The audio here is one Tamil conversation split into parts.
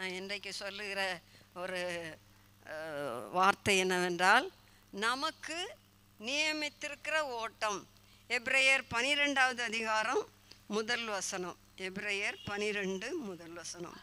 நான் இன்றைக்கு சொல்லுகிற ஒரு அஹ், வார்த்தை என்னவென்றால் நமக்கு நியமித்திருக்கிற ஓட்டம் எப்ரேயர் பனிரெண்டாவது அதிகாரம் முதல் வசனம் எப்ரேயர் பனிரெண்டு முதல் வசனம்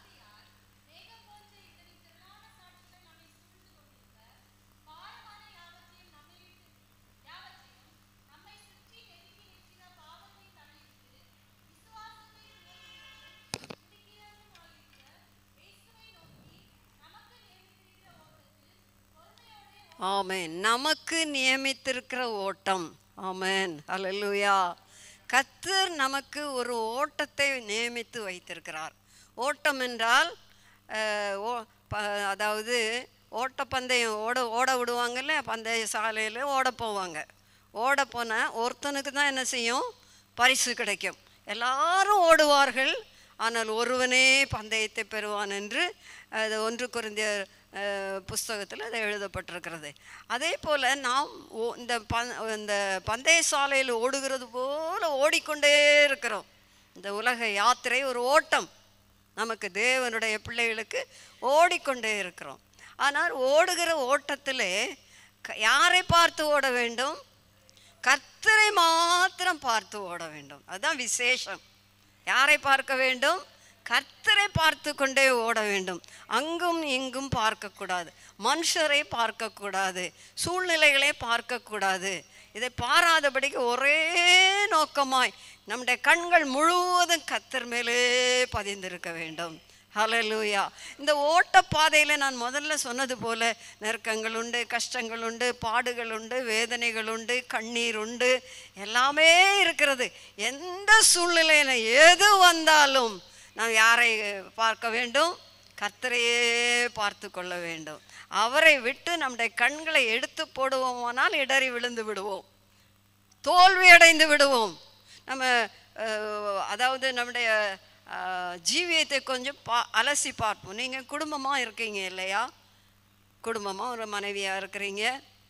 ஆமென் நமக்கு நியமித்திருக்கிற ஓட்டம் ஆமென் அல்லேலூயா கர்த்தர் நமக்கு ஒரு ஓட்டத்தை நியமித்து வைத்திருக்கிறார் ஓட்டம் என்றால் அஹ், ஓ- ப- அதாவது ஓட்டப்பந்தயம் ஓட ஓட விடுவாங்கல்ல பந்தய சாலையில் ஓட போவாங்க ஓட போனால் ஒருத்தனுக்கு தான் என்ன செய்யும் பரிசு கிடைக்கும் எல்லாரும் ஓடுவார்கள் ஆனால் ஒருவனே பந்தயத்தை பெறுவான் என்று அது ஒன்று குறைந்த புஸ்தகத்தில் அது எழுதப்பட்டிருக்கிறது அதே போல் நாம் ஓ- இந்த பந் இந்த பந்தய சாலையில் ஓடுகிறது போல ஓடிக்கொண்டே இருக்கிறோம் இந்த உலக யாத்திரை ஒரு ஓட்டம் நமக்கு தேவனுடைய பிள்ளைகளுக்கு ஓடிக்கொண்டே இருக்கிறோம் ஆனால் ஓடுகிற ஓட்டத்திலே க- யாரை பார்த்து ஓட வேண்டும் கர்த்தரை மாத்திரம் பார்த்து ஓட வேண்டும் அதுதான் விசேஷம் யாரை பார்க்க வேண்டும் கர்த்தரை பார்த்து கொண்டே ஓட வேண்டும் அங்கும் இங்கும் பார்க்கக்கூடாது மனுஷரை பார்க்கக்கூடாது சூழ்நிலைகளை பார்க்கக்கூடாது இதை பாராதபடிக்கு ஒரே நோக்கமாய் நம்முடைய கண்கள் முழுவதும் கர்த்தர் மேலே பதிந்திருக்க வேண்டும் ஹalleluya இந்த ஓட்டப்பாதையில் நான் முதல்ல சொன்னது போல நெருக்கங்கள் உண்டு கஷ்டங்கள் உண்டு பாடுகள் உண்டு வேதனைகள் உண்டு கண்ணீர் உண்டு எல்லாமே இருக்கிறது எந்த சூழ்நிலையில் எது வந்தாலும் நாம் யாரை பார்க்க வேண்டும் கர்த்தரையே பார்த்து கொள்ள வேண்டும் அவரை விட்டு நம்முடைய கண்களை எடுத்து போடுவோமானால் இடறி விழுந்து விடுவோம் தோல்வி அடைந்து விடுவோம் நம்ம அஹ், அதாவது நம்முடைய அஹ், ஜீவியத்தை கொஞ்சம் பா அலசி பார்ப்போம் நீங்கள் குடும்பமாக இருக்கீங்க இல்லையா குடும்பமாக ஒரு மனைவியாக இருக்கிறீங்க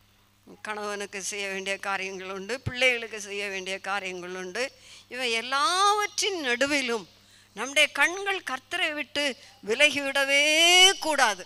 கணவனுக்கு செய்ய வேண்டிய காரியங்கள் உண்டு பிள்ளைகளுக்கு செய்ய வேண்டிய காரியங்கள் உண்டு இவை எல்லாவற்றின் நடுவிலும் நம்முடைய கண்கள் கர்த்தரை விட்டு விலகிவிடவே கூடாது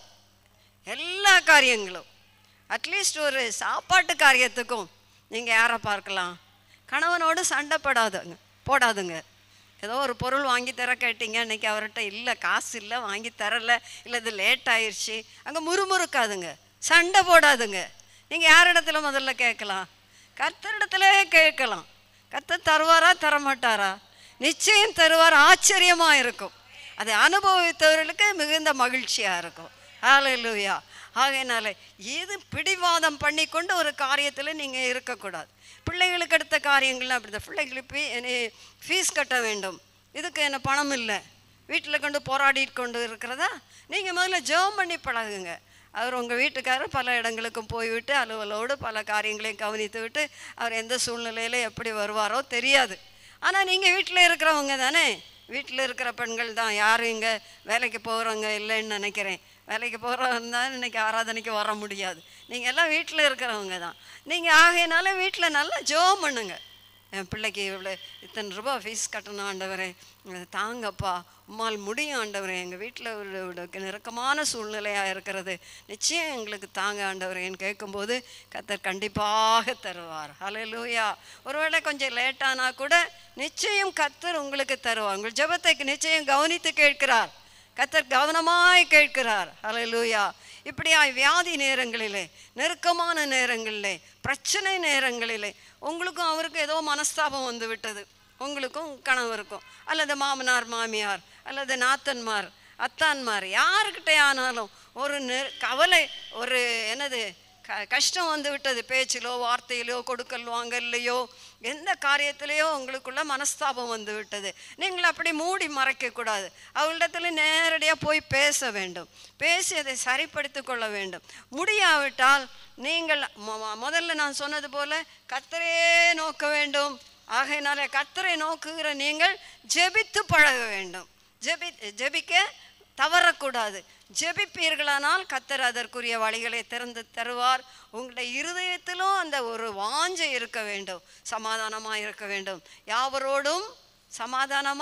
எல்லா காரியங்களும் அட்லீஸ்ட் ஒரு சாப்பாட்டு காரியத்துக்கும் நீங்கள் யாரை பார்க்கலாம் கணவனோடு சண்டை போடாதுங்க போடாதுங்க ஏதோ ஒரு பொருள் வாங்கி தர கேட்டீங்க இன்னைக்கு அவர்கிட்ட இல்லை காசு இல்லை வாங்கி தரல இல்லை இது லேட் ஆயிடுச்சு அங்கே முறுமுறுக்காதுங்க சண்டை போடாதுங்க நீங்கள் யார் இடத்துல முதல்ல கேட்கலாம் கர்த்தரிடத்துல கேட்கலாம் கர்த்தர் தருவாரா தரமாட்டாரா நிச்சயம் தருவார் ஆச்சரியமாக இருக்கும் அதை அனுபவித்தவர்களுக்கு மிகுந்த மகிழ்ச்சியாக இருக்கும் ஹalleluya ஆகையினால இது பிடிவாதம் பண்ணி கொண்டு ஒரு காரியத்தில் நீங்கள் இருக்கக்கூடாது பிள்ளைகளுக்கு அடுத்த காரியங்கள்லாம் அப்படி தான் பிள்ளைகளுக்கு என்னை ஃபீஸ் கட்ட வேண்டும் இதுக்கு என்ன பணம் இல்லை வீட்டில் கொண்டு போராடி கொண்டு இருக்கிறதா நீங்கள் முதல்ல ஜெபம் பண்ணி பழகுங்க அவர் உங்கள் வீட்டுக்காரர் பல இடங்களுக்கும் போய்விட்டு அலுவலோடு பல காரியங்களையும் கவனித்து விட்டு அவர் எந்த சூழ்நிலையில் எப்படி வருவாரோ தெரியாது ஆனால் நீங்கள் வீட்டில் இருக்கிறவங்க தானே வீட்டில் இருக்கிற பெண்கள் தான் யாரும் இங்கே வேலைக்கு போகிறவங்க இல்லைன்னு நினைக்கிறேன் வேலைக்கு போகிறவங்க தான் இன்னைக்கு ஆராதனைக்கு வர முடியாது நீங்கள் எல்லாம் வீட்டில் இருக்கிறவங்க தான் நீங்கள் ஆகையினால வீட்டில் நல்லா ஜோம் பண்ணுங்க என் பிள்ளைக்கு இவ்வளோ இத்தனை ரூபா ஃபீஸ் கட்டணும் ஆண்டவரே அது தாங்கப்பா உம்மால் முடியும் ஆண்டவரே எங்கள் வீட்டில் ஒரு ஒரு நெருக்கமான சூழ்நிலையாக இருக்கிறது நிச்சயம் எங்களுக்கு தாங்க ஆண்டவரேன்னு கேட்கும்போது கத்தர் கண்டிப்பாக தருவார் ஹalleluya ஒருவேளை கொஞ்சம் லேட்டானா கூட நிச்சயம் கத்தர் உங்களுக்கு தருவார் உங்கள் ஜெபத்தை நிச்சயம் கவனித்து கேட்கிறார் கத்தர் கவனமாய் கேட்கிறார் ஹalleluya இப்படியாய் வியாதி நேரங்களிலே நெருக்கமான நேரங்களிலே பிரச்சனை நேரங்களிலே உங்களுக்கும் அவருக்கும் ஏதோ மனஸ்தாபம் வந்து விட்டது உங்களுக்கும் கணவருக்கும் அல்லது மாமனார் மாமியார் அல்லது நாத்தன்மார் அத்தான்மார் யாருக்கிட்டே ஆனாலும் ஒரு நெ கவலை ஒரு என்னது க கஷ்டம் வந்து விட்டது பேச்சிலோ வார்த்தையிலோ கொடுக்கல் வாங்கல்லையோ எந்த காரியத்திலேயோ உங்களுக்குள்ள மனஸ்தாபம் வந்து விட்டது நீங்கள் அப்படி மூடி மறைக்கக்கூடாது அவளிடத்துல நேரடியாக போய் பேச வேண்டும் பேசி அதை சரிப்படுத்தி கொள்ள வேண்டும் முடியாவிட்டால் நீங்கள் மொ- மொ- முதல்ல நான் சொன்னது போல கத்தரே நோக்க வேண்டும் ஆகையினால கத்தரை நோக்குகிற நீங்கள் ஜெபித்து பழக வேண்டும் ஜெபி ஜெபிக்க தவறக்கூடாது ஜெபிப்பீர்களானால் கத்தர் அதற்குரிய வழிகளை திறந்து தருவார் உங்களுடைய இருதயத்திலும் அந்த ஒரு வாஞ்சை இருக்க வேண்டும் சமாதானமாய் இருக்க வேண்டும் யாவரோடும் சமாதானமாய்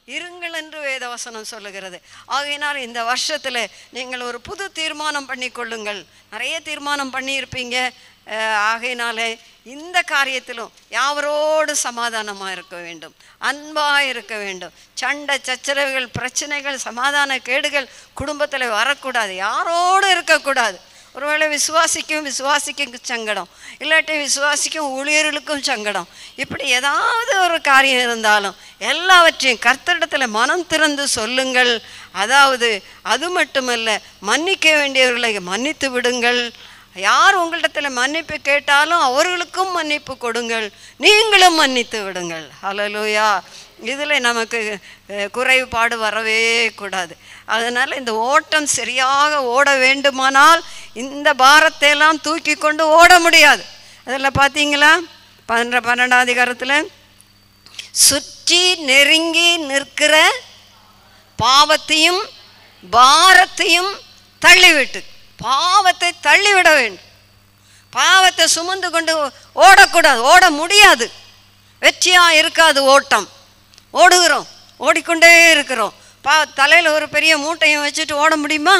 இருங்கள் என்று வேதவசனம் சொல்லுகிறது ஆகையினால் இந்த வருஷத்தில் நீங்கள் ஒரு புது தீர்மானம் பண்ணிக்கொள்ளுங்கள் நிறைய தீர்மானம் பண்ணியிருப்பீங்க அஹ், ஆகையினாலே இந்த காரியத்திலும் யாவரோடு சமாதானமாக இருக்க வேண்டும் அன்பாக இருக்க வேண்டும் சண்டை சச்சரவுகள் பிரச்சனைகள் சமாதான கேடுகள் குடும்பத்தில் வரக்கூடாது யாரோடு இருக்கக்கூடாது ஒருவேளை விசுவாசிக்கும் விசுவாசிக்கும் சங்கடம் இல்லாட்டி விசுவாசிக்கும் ஊழியர்களுக்கும் சங்கடம் இப்படி ஏதாவது ஒரு காரியம் இருந்தாலும் எல்லாவற்றையும் கர்த்தரிடத்தில் மனம் திறந்து சொல்லுங்கள் அதாவது அது மட்டுமல்ல மன்னிக்க வேண்டியவர்களை மன்னித்து விடுங்கள் யார் உங்களிடத்தில் மன்னிப்பு கேட்டாலும் அவர்களுக்கும் மன்னிப்பு கொடுங்கள் நீங்களும் மன்னித்து விடுங்கள் ஹalleluya இதில் நமக்கு அஹ், குறைபாடு வரவே கூடாது அதனால் இந்த ஓட்டம் சரியாக ஓட வேண்டுமானால் இந்த பாரத்தை எல்லாம் தூக்கி கொண்டு ஓட முடியாது அதில் பார்த்தீங்களா பன்னெண்டு பன்னெண்டாம் அதிகாரத்தில் சுற்றி நெருங்கி நிற்கிற பாவத்தையும் பாரத்தையும் தள்ளிவிட்டு பாவத்தை தள்ளிவிட வேண்டும் பாவத்தை சுமந்து கொண்டு ஓடக்கூடாது ஓட முடியாது வெற்றியா இருக்காது ஓட்டம் ஓடுகிறோம் ஓடிக்கொண்டே இருக்கிறோம் பா தலையில் ஒரு பெரிய மூட்டையும் வச்சுட்டு ஓட முடியுமா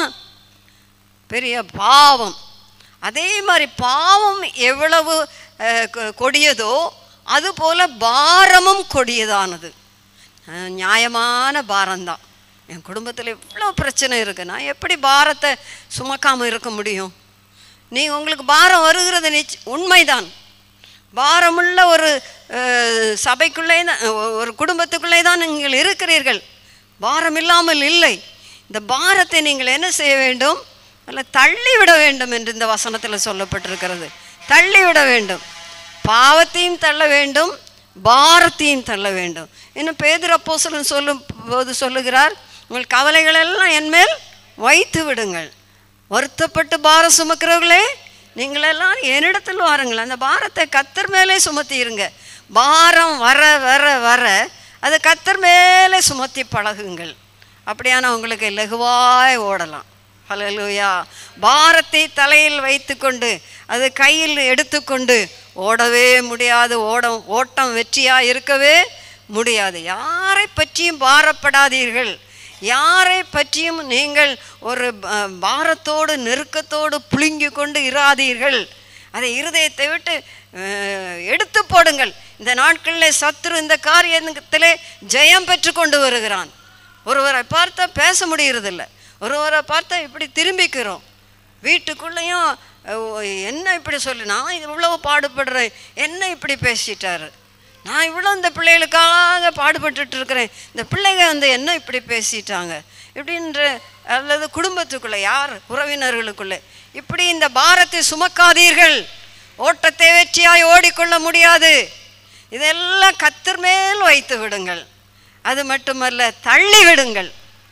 பெரிய பாவம் அதே மாதிரி பாவம் எவ்வளவு அஹ், கொ- கொடியதோ அதுபோல பாரமும் கொடியதானது அஹ், நியாயமான பாரம்தான் என் குடும்பத்தில் இவ்வளோ பிரச்சனை இருக்கு நான் எப்படி பாரத்தை சுமக்காமல் இருக்க முடியும் நீ உங்களுக்கு பாரம் வருகிறது நிச்ச உண்மைதான் பாரமுள்ள ஒரு அஹ், சபைக்குள்ளே தான் ஒ- ஒரு குடும்பத்துக்குள்ளே தான் நீங்கள் இருக்கிறீர்கள் பாரம் இல்லாமல் இல்லை இந்த பாரத்தை நீங்கள் என்ன செய்ய வேண்டும் அதில் தள்ளிவிட வேண்டும் என்று இந்த வசனத்தில் சொல்லப்பட்டிருக்கிறது தள்ளிவிட வேண்டும் பாவத்தையும் தள்ள வேண்டும் பாரத்தையும் தள்ள வேண்டும் இன்னும் பேதுரு அப்போஸ்தலன் சொல்லும் போது சொல்லுகிறார் உங்கள் கவலைகள் எல்லாம் என்மேல் வைத்து விடுங்கள் வருத்தப்பட்டு பாரம் சுமக்கிறவர்களே நீங்களெல்லாம் என்னிடத்தில் வாருங்கள் அந்த பாரத்தை கத்தர் மேலே சுமத்திருங்க பாரம் வர வர வர அதை கத்தர் மேலே சுமத்தி பழகுங்கள் அப்படியான உங்களுக்கு லகுவாய் ஓடலாம் ஹalleluya பாரத்தை தலையில் வைத்துக்கொண்டு அது கையில் எடுத்துக்கொண்டு ஓடவே முடியாது ஓடம் ஓட்டம் வெற்றியாக இருக்கவே முடியாது யாரை பற்றியும் பாரப்படாதீர்கள் யாரை பற்றியும் நீங்கள் ஒரு ப- பாரத்தோடு நெருக்கத்தோடு புழுங்கி கொண்டு இராதீர்கள் அதை இருதயத்தை விட்டு அஹ், எடுத்து போடுங்கள் இந்த நாட்களில் சத்துரு இந்த காரியத்திலே ஜெயம் பெற்று கொண்டு வருகிறான் ஒருவரை பார்த்தா பேச முடியறதில்ல ஒருவரை பார்த்தா இப்படி திரும்பிக்கிறோம் வீட்டுக்குள்ளேயும் அஹ், என்ன இப்படி சொல்லு நான் இவ்வளவு பாடுபடுறேன் என்ன இப்படி பேசிட்டாரு நான் இவ்வளோ இந்த பிள்ளைகளுக்காக பாடுபட்டுட்டு இருக்கிறேன் இந்த பிள்ளைங்க வந்து என்ன இப்படி பேசிட்டாங்க இப்படின்ற அல்லது குடும்பத்துக்குள்ளே யார் உறவினர்களுக்குள்ளே இப்படி இந்த பாரத்தை சுமக்காதீர்கள் ஓட்டத்தை வெற்றியாய் ஓடிக்கொள்ள முடியாது இதெல்லாம் கத்தர் மேல் வைத்து விடுங்கள் அது மட்டுமல்ல தள்ளி விடுங்கள்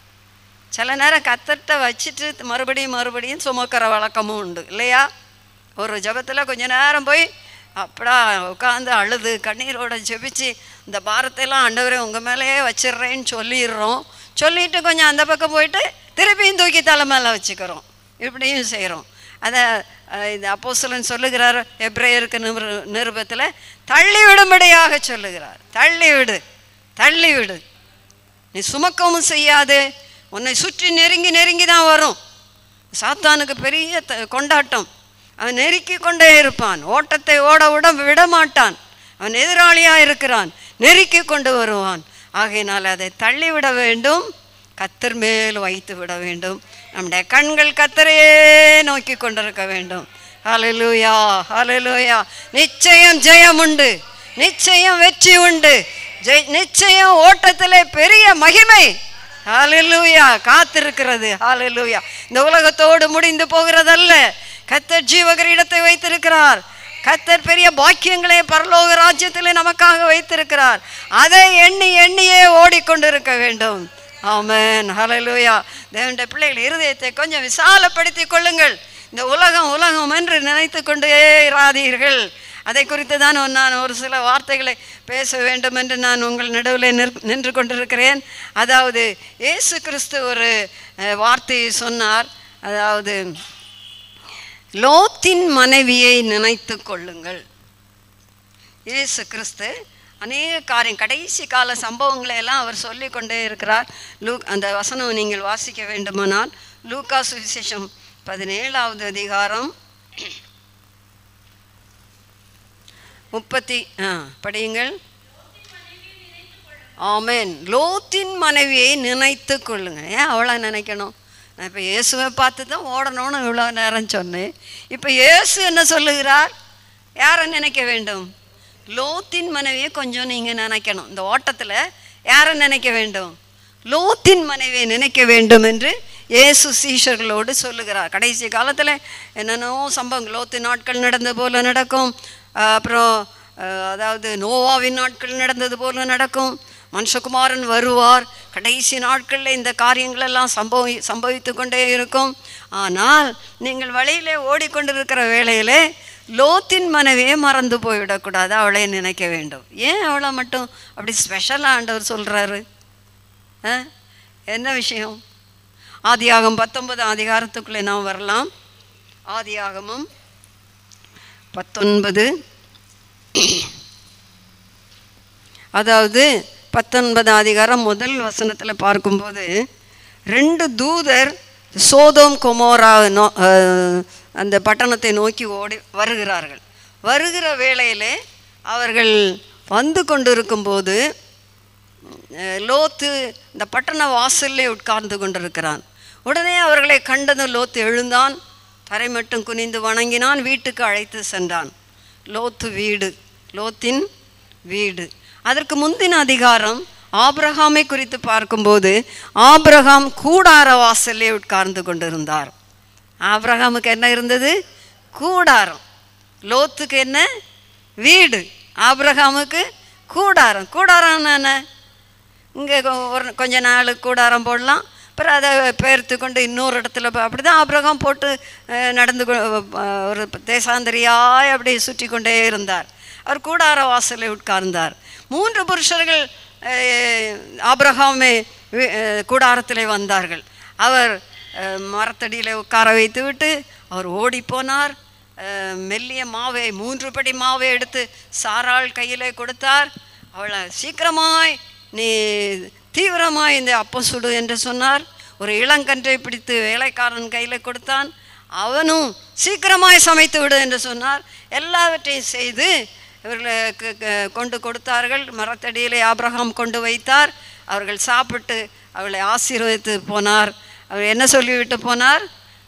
சில நேரம் கத்தர்கிட்ட வச்சுட்டு மறுபடியும் மறுபடியும் சுமக்கிற வழக்கமும் உண்டு இல்லையா ஒரு ஜெபத்தில் கொஞ்ச நேரம் போய் அப்படா உட்காந்து அழுது கண்ணீரோட ஜெபிச்சு இந்த பாரத்தையெல்லாம் ஆண்டவரே உங்கள் மேலேயே வச்சிடுறேன்னு சொல்லிடுறோம் சொல்லிட்டு கொஞ்சம் அந்த பக்கம் போயிட்டு திருப்பியும் தூக்கி தலை மேலே வச்சுக்கிறோம் இப்படியும் செய்கிறோம் அதை அஹ், இது அப்போஸ்தலன் சொல்லுகிறார் எப்ரேயருக்கு நிரு நிருபத்தில் தள்ளி விடும்படியாக சொல்லுகிறார் தள்ளி விடு தள்ளி விடு நீ சுமக்கவும் செய்யாது உன்னை சுற்றி நெருங்கி நெருங்கி தான் வரும் சாத்தானுக்கு பெரிய த- கொண்டாட்டம் அவன் நெருக்கி கொண்டே இருப்பான் ஓட்டத்தை ஓட விட விட மாட்டான் அவன் எதிராளியாக இருக்கிறான் நெருக்கி கொண்டு வருவான் ஆகையினால் அதை தள்ளிவிட வேண்டும் கத்தர் மேல் வைத்து விட வேண்டும் நம்முடைய கண்கள் கத்தரையே நோக்கி கொண்டிருக்க வேண்டும் ஹalleluya ஹalleluya நிச்சயம் ஜெயம் உண்டு நிச்சயம் வெற்றி உண்டு ஜெய் நிச்சயம் ஓட்டத்திலே பெரிய மகிமை ஹalleluya காத்திருக்கிறது ஹalleluya இந்த உலகத்தோடு முடிந்து போகிறதல்ல கத்தர் ஜீவகிரீடத்தை வைத்திருக்கிறார் கத்தர் பெரிய பாக்கியங்களை பரலோக ராஜ்யத்தில் நமக்காக வைத்திருக்கிறார் அதை எண்ணி எண்ணியே ஓடிக்கொண்டிருக்க வேண்டும் ஆமென் ஹalleluya தேவனுடைய பிள்ளைகள் இருதயத்தை கொஞ்சம் விசாலப்படுத்தி கொள்ளுங்கள் இந்த உலகம் உலகம் என்று நினைத்து கொண்டே இராதீர்கள் அதை குறித்து தான் நான் ஒரு சில வார்த்தைகளை பேச வேண்டும் என்று நான் உங்கள் நடுவில் நிற் நின்று கொண்டிருக்கிறேன் அதாவது இயேசு கிறிஸ்து ஒரு அஹ், வார்த்தையை சொன்னார் அதாவது லோத்தின் மனைவியை நினைத்து கொள்ளுங்கள் இயேசு கிறிஸ்து அநேக காரியம் கடைசி கால சம்பவங்களை எல்லாம் அவர் சொல்லிக் கொண்டே இருக்கிறார் லூ அந்த வசனம் நீங்கள் வாசிக்க வேண்டுமானால் லூக்கா சுவிசேஷம் பதினேழாவது அதிகாரம் முப்பத்தி ஆ படியுங்கள் ஆமென் லோத்தின் மனைவியை நினைத்து கொள்ளுங்க ஏன் அவளை நினைக்கணும் நான் இப்போ இயேசுவை பார்த்து தான் ஓடணும்னு இவ்வளோ நேரம் சொன்னேன் இப்போ இயேசு என்ன சொல்லுகிறார் யாரை நினைக்க வேண்டும் லோத்தின் மனைவியை கொஞ்சம் நீங்கள் நினைக்கணும் இந்த ஓட்டத்தில் யாரை நினைக்க வேண்டும் லோத்தின் மனைவியை நினைக்க வேண்டும் என்று இயேசு சீஷர்களோடு சொல்லுகிறார் கடைசி காலத்தில் என்னென்னோ சம்பவம் லோத்து நாட்கள் நடந்த போல நடக்கும் அஹ் அப்புறம் அஹ் அதாவது நோவாவின் நாட்கள் நடந்தது போல நடக்கும் மனுஷகுமாரன் வருவார் கடைசி நாட்களில் இந்த காரியங்கள் எல்லாம் சம்பவி சம்பவித்து கொண்டே இருக்கும் ஆனால் நீங்கள் வழியிலே ஓடிக்கொண்டிருக்கிற வேளையிலே லோத்தின் மனைவியே மறந்து போய்விடக்கூடாது அவளை நினைக்க வேண்டும் ஏன் அவளை மட்டும் அப்படி ஸ்பெஷலாக ஆண்டவர் சொல்கிறாரு ஆ என்ன விஷயம் ஆதியாகம் பத்தொன்பதாம் அதிகாரத்துக்குள்ளே நாம் வரலாம் ஆதியாகமம் பத்தொன்பது அதாவது பத்தொன்பதாம் அதிகாரம் முதல் வசனத்தில் பார்க்கும்போது ரெண்டு தூதர் சோதோம் கொமோரா நோ அஹ், அந்த பட்டணத்தை நோக்கி ஓடி வருகிறார்கள் வருகிற வேளையிலே அவர்கள் வந்து கொண்டிருக்கும்போது அஹ், லோத்து இந்த பட்டண வாசல்லே உட்கார்ந்து கொண்டிருக்கிறான் உடனே அவர்களை கண்டதும் லோத்து எழுந்தான் தரை மட்டும் குனிந்து வணங்கினான் வீட்டுக்கு அழைத்து சென்றான் லோத்து வீடு லோத்தின் வீடு அதற்கு முந்தின அதிகாரம் ஆபிரகாமை குறித்து பார்க்கும்போது ஆபிரகாம் கூடார வாசல்லே உட்கார்ந்து கொண்டிருந்தார் ஆபிரகாமுக்கு என்ன இருந்தது கூடாரம் லோத்துக்கு என்ன வீடு ஆபிரகாமுக்கு கூடாரம் கூடாரம் என்ன இங்கே ஒரு கொஞ்ச நாள் கூடாரம் போடலாம் அப்புறம் அதை பெயர்த்து கொண்டு இன்னொரு இடத்துல அப்படி தான் ஆபிரகாம் போட்டு அஹ், நடந்து கொ- அஹ், ஒரு தேசாந்திரியாய் அப்படி சுற்றி கொண்டே இருந்தார் அவர் கூடார வாசலில் உட்கார்ந்தார் மூன்று புருஷர்கள் அஹ், ஆபிரகாமே வி- அஹ், கூடாரத்திலே வந்தார்கள் அவர் அஹ், மரத்தடியில் உட்கார வைத்து விட்டு அவர் ஓடிப்போனார் அஹ், மெல்லிய மாவை மூன்று படி மாவை எடுத்து சாராள் கையிலே கொடுத்தார் அவளை சீக்கிரமாய் நீ தீவிரமாய் இந்த அப்பம் சுடு என்று சொன்னார் ஒரு இளங்கன்றை பிடித்து வேலைக்காரன் கையில் கொடுத்தான் அவனும் சீக்கிரமாய் சமைத்து விடு என்று சொன்னார் எல்லாவற்றையும் செய்து இவர்களுக்கு க- கொண்டு கொடுத்தார்கள் மரத்தடியிலே ஆபிரகாம் கொண்டு வைத்தார் அவர்கள் சாப்பிட்டு அவளை ஆசீர்வதித்து போனார் அவர் என்ன சொல்லிவிட்டு போனார்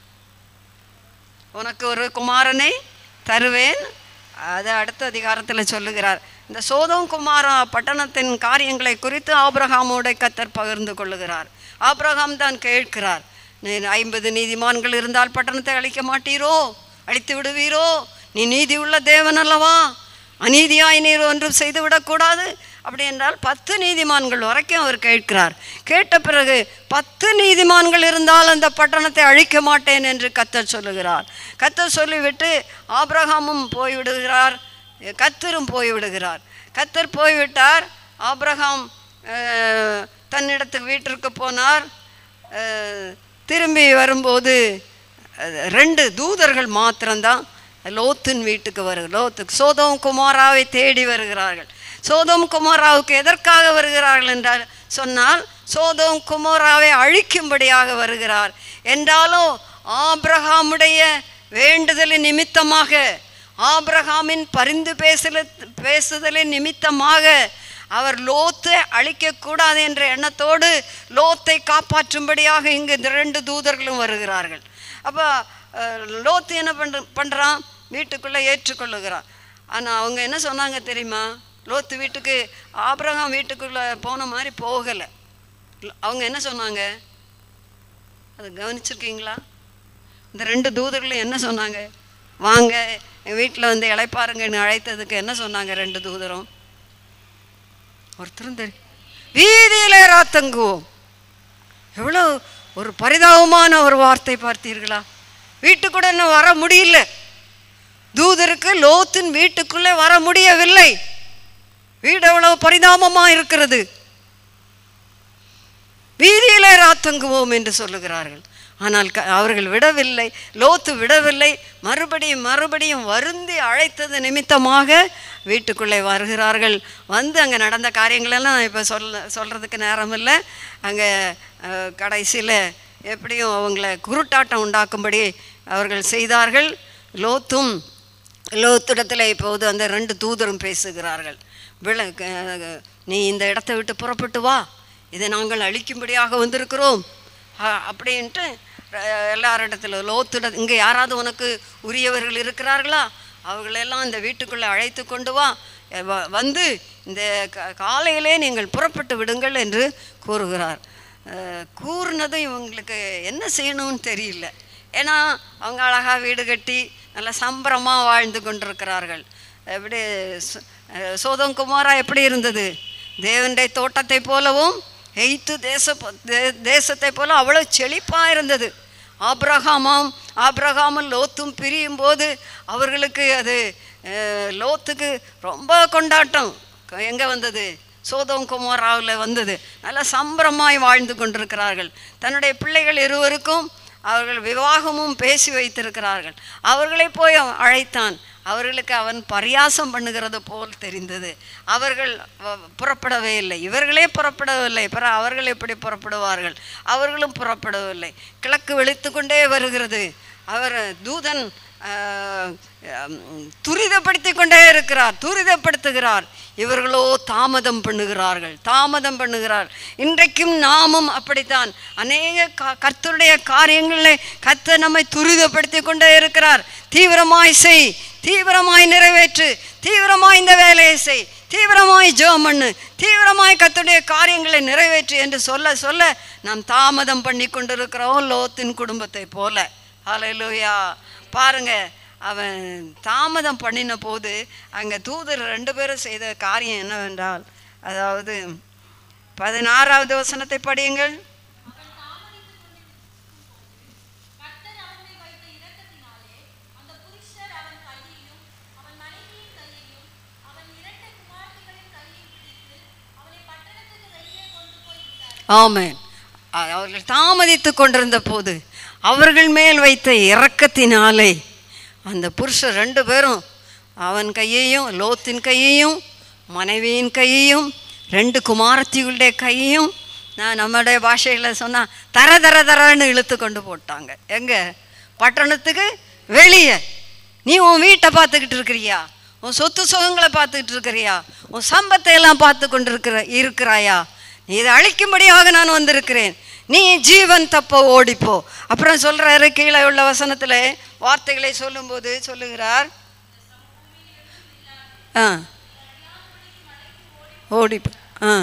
உனக்கு ஒரு குமாரனை தருவேன் அதை அடுத்த அதிகாரத்தில் சொல்லுகிறார் இந்த சோதம் குமாரா பட்டணத்தின் காரியங்களை குறித்து ஆபிரகாமோட கத்தர் பகிர்ந்து கொள்ளுகிறார் ஆபிரகாம் தான் கேட்கிறார் நீ ஐம்பது நீதிமான்கள் இருந்தால் பட்டணத்தை அழிக்க மாட்டீரோ அழித்து விடுவீரோ நீ நீதி உள்ள தேவன் அல்லவா அநீதியாய் நீர் ஒன்றும் செய்து விடக்கூடாது அப்படி என்றால் பத்து நீதிமான்கள் வரைக்கும் அவர் கேட்கிறார் கேட்ட பிறகு பத்து நீதிமான்கள் இருந்தால் அந்த பட்டணத்தை அழிக்க மாட்டேன் என்று கத்தர் சொல்லுகிறார் கத்தர் சொல்லிவிட்டு ஆபிரகாமும் போய்விடுகிறார் கத்தரும் போய்விடுகிறார் கத்தர் போய்விட்டார் ஆபிரகாம் அஹ், தன்னிடத்துக்கு வீட்டிற்கு போனார் அஹ், திரும்பி வரும்போது அஹ், ரெண்டு தூதர்கள் மாத்திரம்தான் லோத்தின் வீட்டுக்கு வரு லோத்துக்கு சோதோம் குமாராவை தேடி வருகிறார்கள் சோதோம் குமாராவுக்கு எதற்காக வருகிறார்கள் என்றால் சொன்னால் சோதோம் குமாராவை அழிக்கும்படியாக வருகிறார் என்றாலும் ஆபிரகாமுடைய வேண்டுதலின் நிமித்தமாக ஆபிரகாமின் பரிந்து பேசல பேசுதலின் நிமித்தமாக அவர் லோத்தை அழிக்கக்கூடாது என்ற எண்ணத்தோடு லோத்தை காப்பாற்றும்படியாக இங்கு இந்த ரெண்டு தூதர்களும் வருகிறார்கள் அப்போ லோத்து என்ன பண்ற பண்ணுறான் வீட்டுக்குள்ளே ஏற்றுக்கொள்ளுகிறான் ஆனால் அவங்க என்ன சொன்னாங்க தெரியுமா லோத்து வீட்டுக்கு ஆபிரகாம் வீட்டுக்குள்ளே போன மாதிரி போகலை அவங்க என்ன சொன்னாங்க அது கவனிச்சிருக்கீங்களா இந்த ரெண்டு தூதர்களும் என்ன சொன்னாங்க வாங்க என் வீட்டில் வந்து இளைப்பாருங்கன்னு அழைத்ததுக்கு என்ன சொன்னாங்க ரெண்டு தூதரும் ஒருத்தரும் தெரியும் வீதியிலே ராத்தங்குவோம் எவ்வளோ ஒரு பரிதாபமான ஒரு வார்த்தை பார்த்தீர்களா வீட்டுக்கூட இன்னும் வர முடியல தூதருக்கு லோத்தின் வீட்டுக்குள்ளே வர முடியவில்லை வீடு எவ்வளவு பரிதாபமா இருக்கிறது வீதியிலே ராத்தங்குவோம் என்று சொல்லுகிறார்கள் ஆனால் க அவர்கள் விடவில்லை லோத்து விடவில்லை மறுபடியும் மறுபடியும் வருந்தி அழைத்தது நிமித்தமாக வீட்டுக்குள்ளே வருகிறார்கள் வந்து அங்கே நடந்த காரியங்களெல்லாம் இப்போ சொல்ல சொல்கிறதுக்கு நேரம் இல்லை அங்கே கடைசியில் எப்படியும் அவங்கள குருட்டாட்டம் உண்டாக்கும்படி அவர்கள் செய்தார்கள் லோத்தும் லோத்திடத்தில் இப்போது அந்த ரெண்டு தூதரும் பேசுகிறார்கள் விள க- நீ இந்த இடத்தை விட்டு புறப்பட்டு வா இதை நாங்கள் அழிக்கும்படியாக வந்திருக்கிறோம் அ- அப்படின்ட்டு அஹ், எல்லாரிடத்துல லோத்திட இங்கே யாராவது உனக்கு உரியவர்கள் இருக்கிறார்களா அவர்களெல்லாம் இந்த வீட்டுக்குள்ளே அழைத்து கொண்டு வா அஹ், வ- வந்து இந்த க- காலையிலே நீங்கள் புறப்பட்டு விடுங்கள் என்று கூறுகிறார் அஹ், கூறுனதும் இவங்களுக்கு என்ன செய்யணும்னு தெரியல ஏன்னா அவங்க அழகாக வீடு கட்டி நல்ல சம்பரமாக வாழ்ந்து கொண்டிருக்கிறார்கள் எப்படி சோ- அஹ் சோதம் குமாரா எப்படி இருந்தது தேவனுடைய தோட்டத்தை போலவும் எய்த்து தேச தே- தேசத்தை போல அவ்வளோ செழிப்பாக இருந்தது ஆபிரகாமாம் ஆபிரகாமும் லோத்தும் பிரியும் போது அவர்களுக்கு அது அஹ், லோத்துக்கு ரொம்ப கொண்டாட்டம் எங்கே வந்தது சோதம் குமாராவில் வந்தது நல்ல சம்பரமாய் வாழ்ந்து கொண்டிருக்கிறார்கள் தன்னுடைய பிள்ளைகள் இருவருக்கும் அவர்கள் விவாகமும் பேசி வைத்திருக்கிறார்கள் அவர்களை போய் அவன் அழைத்தான் அவர்களுக்கு அவன் பரியாசம் பண்ணுகிறது போல் தெரிந்தது அவர்கள் வ- புறப்படவே இல்லை இவர்களே புறப்படவில்லை பிற அவர்கள் எப்படி புறப்படுவார்கள் அவர்களும் புறப்படவில்லை கிழக்கு வெளுத்து கொண்டே வருகிறது அவர் தூதன் ஆஹ், உம், துரிதப்படுத்தி கொண்டே இருக்கிறார் துரிதப்படுத்துகிறார் இவர்களோ தாமதம் பண்ணுகிறார்கள் தாமதம் பண்ணுகிறார் இன்றைக்கும் நாமும் அப்படித்தான் அநேக கா- கர்த்தருடைய காரியங்களில் கர்த்தர் நம்மை துரிதப்படுத்தி கொண்டே இருக்கிறார் தீவிரமாய் செய் தீவிரமாய் நிறைவேற்று தீவிரமாய் இந்த வேலையை செய் தீவிரமாய் ஜெபம் பண்ணு தீவிரமாய் கர்த்தருடைய காரியங்களை நிறைவேற்று என்று சொல்ல சொல்ல நாம் தாமதம் பண்ணி கொண்டிருக்கிறோம் லோத்தின் குடும்பத்தை போல ஹalleluya பாருங்க அவன் தாமதம் பண்ணின போது அங்கே தூதர் ரெண்டு பேரும் செய்த காரியம் என்னவென்றால் அதாவது பதினாறாவது வசனத்தை படியுங்கள் கர்த்தர் அவனை வைத்த இரக்கத்தினாலே அந்த புருஷர் அவன் கையையும் அவன் மனைவியின் கையையும் அவன் இரண்டு குமார்த்திகளின் கையையும் பிடித்து அவனை பட்டணத்துக்கு வெளியே கொண்டு போய் விட்டார் ஆமென் அ- அவர்கள் தாமதித்து கொண்டிருந்த போது அவர்கள் மேல் வைத்த இரக்கத்தினாலே அந்த புருஷர் ரெண்டு பேரும் அவன் கையையும் லோத்தின் கையையும் மனைவியின் கையையும் ரெண்டு குமாரத்திகளுடைய கையையும் நான் நம்முடைய பாஷையில் சொன்னால் தர தர தரன்னு இழுத்து கொண்டு போட்டாங்க எங்க பட்டணத்துக்கு வெளியே நீ உன் வீட்டை பார்த்துக்கிட்டு இருக்கிறியா உன் சொத்து சுகங்களை பார்த்துக்கிட்டு இருக்கிறியா உன் சம்பத்தை எல்லாம் பார்த்து கொண்டு இருக்கிற இருக்கிறாயா நீ இதை அழிக்கும்படியாக நான் வந்திருக்கிறேன் நீ ஜீவன் தப்ப ஓடிப்போ அப்புறம் சொல்றாரு கீழே உள்ள வசனத்தில் வார்த்தைகளை சொல்லும்போது சொல்லுகிறார் ஆ ஓடிப்போ ஆ